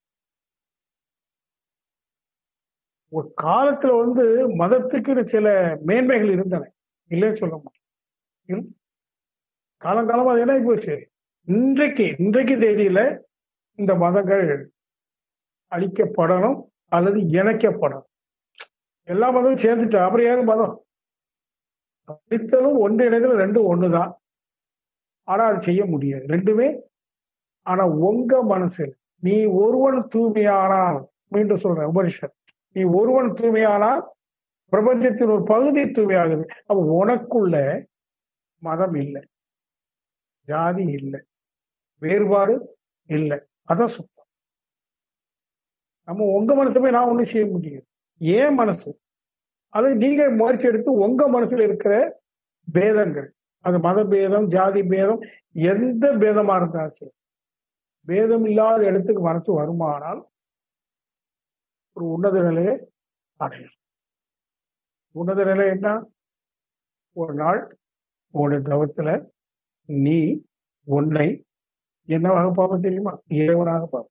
ஒரு காலத்துல வந்து மதத்துக்குன்னு சில மேன்மைகள் இருந்தன இல்லைன்னு சொல்ல முடியும் இருந்து- காலங்காலமா அது என்ன ஆகி போச்சு இன்றைக்கு இன்றைக்கு தேதியில இந்த மதங்கள் அழிக்கப்படணும் அல்லது இணைக்கப்படணும் எல்லா மதமும் சேர்ந்துட்டா அப்புறம் ஏது மதம் அழித்தலும் ஒன்று இணைதலும் ரெண்டும் ஒண்ணுதான் ஆனா அது செய்ய முடியாது ரெண்டுமே ஆனா உங்க மனசில் நீ ஒருவன் தூய்மையானால் மீண்டும் சொல்றேன் உபனிஷத் நீ ஒருவன் தூய்மையானால் பிரபஞ்சத்தின் ஒரு பகுதி தூய்மையாகுது அப்ப உனக்குள்ள மதம் இல்லை ஜாதி இல்லை வேறுபாடு இல்லை அதான் சுத்தம் நம்ம உங்க மனசு போய் நான் ஒண்ணும் செய்ய முடியாது ஏன் மனசு அது நீங்க முயற்சி எடுத்து உங்க மனசுல இருக்கிற பேதங்கள் அது மத பேதம் ஜாதி பேதம் எந்த பேதமா இருந்தாலும் சரி பேதம் இல்லாத இடத்துக்கு மனசு வருமானால் ஒரு உன்னத நிலையை அடையும் உன்னத நிலை என்ன ஒரு நாள் உன்னுடைய தவத்துல நீ உன்னை என்னவாக பார்ப்ப தெரியுமா இறைவனாக பார்ப்ப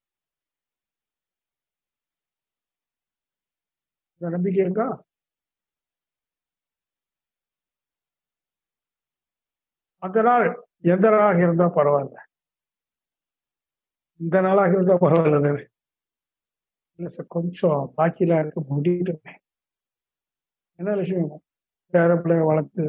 இந்த நம்பிக்கை இருக்கா அந்த நாள் எந்த நாளாக இருந்தா பரவாயில்ல இந்த நாளாக இருந்தா பரவாயில்ல தானே இல்ல சார் கொஞ்சம் பாக்கிலாம் இருக்க முடியல என்ன விஷயம் பேர பிள்ளைய வளர்த்து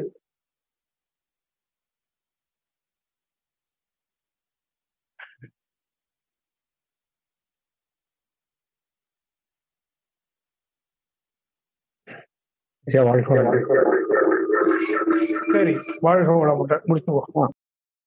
ஐயா வாழ்க்கை வளமுடன். சரி வாழ்க வளமுடன் முடிச்சுவோம்